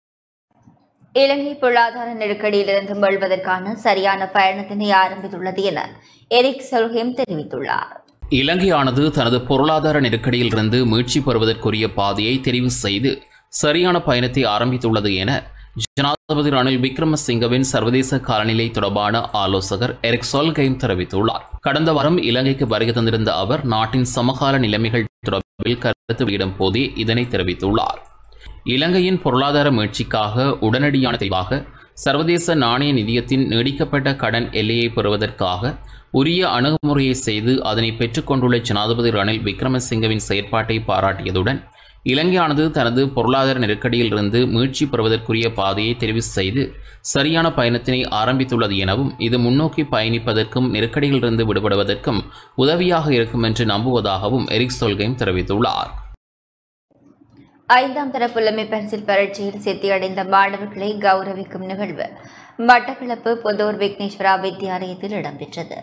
இலங்கை பொருளாதார நெருக்கடியிலிருந்து மீள்வதற்கான சரியான பயணத்தினை ஆரம்பித்துள்ளது என எரிக் செல்ஹேம் தெரிவித்துள்ளார் இலங்கையானது தனது பொருளாதார நெருக்கடியிலிருந்து மீட்சி பெறுவதற்குரிய பாதையை தெரிவு செய்து சரியான பயணத்தை ஆரம்பித்துள்ளது என ஜனாதிபதி ரணில் விக்ரமசிங்கவின் சர்வதேச காலநிலை தொடர்பான ஆலோசகர் எரிக் சொல்கைம் தெரிவித்துள்ளார் கடந்த வாரம் இலங்கைக்கு வருகை தந்திருந்த அவர் நாட்டின் சமகால நிலைமைகள் தொடர்பில் கருத்து வெளியிடும் போதே இதனை தெரிவித்துள்ளார் இலங்கையின் பொருளாதார மீட்சிக்காக உடனடியான தெளிவாக சர்வதேச நாணய நிதியத்தின் நீடிக்கப்பட்ட கடன் எல்லையை பெறுவதற்காக உரிய அணுகுமுறையை செய்து அதனை பெற்றுக்கொண்டுள்ள ஜனாதிபதி ரணில் விக்ரமசிங்கவின் செயற்பாட்டை பாராட்டியதுடன் இலங்கையானது தனது பொருளாதார நெருக்கடியிலிருந்து மீட்சி பெறுவதற்குரிய பாதையை தெரிவு செய்து சரியான பயணத்தினை ஆரம்பித்துள்ளது எனவும் இது முன்னோக்கி பயணிப்பதற்கும் நெருக்கடியிலிருந்து விடுபடுவதற்கும் உதவியாக இருக்கும் என்று நம்புவதாகவும் எரிக் சொல்கைம் தெரிவித்துள்ளார் ஐந்தாம் தர புலமை பரிசில் பரீட்சையில் சித்தியடைந்த மாணவர்களை கௌரவிக்கும் நிகழ்வு மட்டக்களப்பு புதூர் விக்னேஸ்வரா வித்தியாலயத்தில் இடம்பெற்றது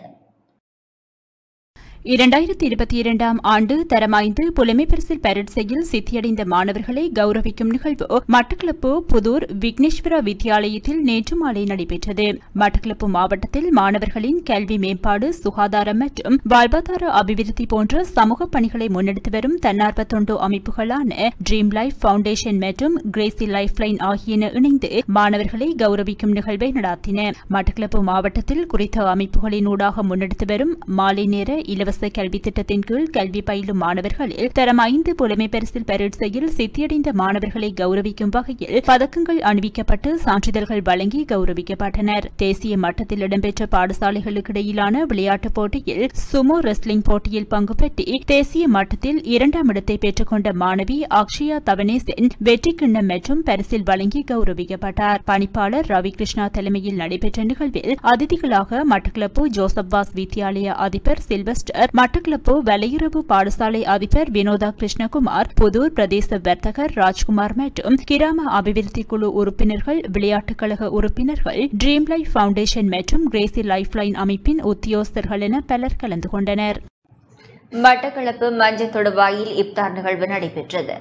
இரண்டாயிரத்தி இருபத்தி இரண்டாம் ஆண்டு தரமாய்ந்து புலமை பரிசில் பரீட்சையில் சித்தியடைந்த மாணவர்களை கௌரவிக்கும் நிகழ்வு மட்டக்களப்பு புதூர் விக்னேஸ்வரா வித்தியாலயத்தில் நேற்று மாலை நடைபெற்றது மட்டக்களப்பு மாவட்டத்தில் மாணவர்களின் கல்வி மேம்பாடு சுகாதாரம் மற்றும் வாழ்வாதார அபிவிருத்தி போன்ற சமூக பணிகளை முன்னெடுத்து வரும் தன்னார்வ தொண்டு அமைப்புகளான ட்ரீம் லைஃப் பவுண்டேஷன் மற்றும் கிரேசி லைஃப் லைன் ஆகியன இணைந்து மாணவர்களை கௌரவிக்கும் நிகழ்வை நடாத்தின மட்டக்களப்பு மாவட்டத்தில் குறித்த அமைப்புகளின் ஊடாக முன்னெடுத்து வரும் மாலை நேர இலவச கல்வி திட்டத்தின் கீழ் கல்வி பயிலும் மாணவர்களில் தரம் ஐந்து புலமை பரிசில் பரீட்சையில் சித்தியடைந்த மாணவர்களை கௌரவிக்கும் வகையில் பதக்கங்கள் அணிவிக்கப்பட்டு சான்றிதழ்கள் வழங்கி கௌரவிக்கப்பட்டனர் தேசிய மட்டத்தில் இடம்பெற்ற பாடசாலைகளுக்கு இடையிலான விளையாட்டுப் போட்டியில் சுமோ ரெஸ்லிங் போட்டியில் பங்கு பெற்று தேசிய மட்டத்தில் இரண்டாம் இடத்தை பெற்றுக்கொண்ட மாணவி அக்ஷயா தவனேசன் வெற்றி கிண்ணம் மற்றும் பரிசில் வழங்கி கௌரவிக்கப்பட்டார் பணிப்பாளர் ரவி கிருஷ்ணா தலைமையில் நடைபெற்ற நிகழ்வில் அதிதிகளாக மட்டக்களப்பு ஜோசப் வாஸ் வித்யாலய அதிபர் சில்வஸ்டர் மட்டக்களப்பு வலையுறவு பாடசாலை அதிபர் வினோதா கிருஷ்ணகுமார் புதூர் பிரதேச வர்த்தகர் ராஜ்குமார் மற்றும் கிராம அபிவிருத்தி குழு உறுப்பினர்கள் விளையாட்டுக் கழக உறுப்பினர்கள் ட்ரீம் லைஃப் பவுண்டேஷன் மற்றும் கிரேசி லைஃப் லைன் அமைப்பின் உத்தியோகஸ்தர்கள் என பலர் கலந்து கொண்டனர் மட்டக்களப்பு மஞ்சள் தொடுவாயில் இப்தார் நிகழ்வு நடைபெற்றது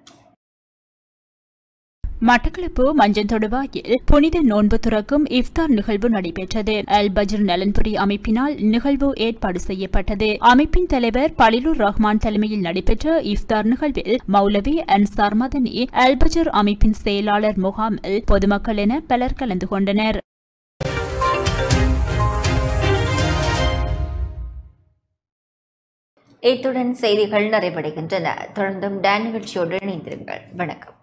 மட்டக்களப்பு மஞ்சந்தொடுவாயில் புனித நோன்பு துறக்கும் இஃப்தார் நிகழ்வு நடைபெற்றது அல் பஜ்ர் நலன்புரி அமைப்பினால் நிகழ்வு ஏற்பாடு செய்யப்பட்டது அமைப்பின் தலைவர் பலிலுர் ரஹ்மான் தலைமையில் நடைபெற்ற இஃப்தார் நிகழ்வில் மௌலவி அன்சார் மதனி அல் பஜர் அமைப்பின் செயலாளர் முகாமில் பொதுமக்கள் என பலர் கலந்து கொண்டனர் இத்துடன் செய்திகள் நிறைவடைகின்றன தொடர்ந்தும் டேன் நிகழ்ச்சியோடு இணைந்திருங்கள் வணக்கம்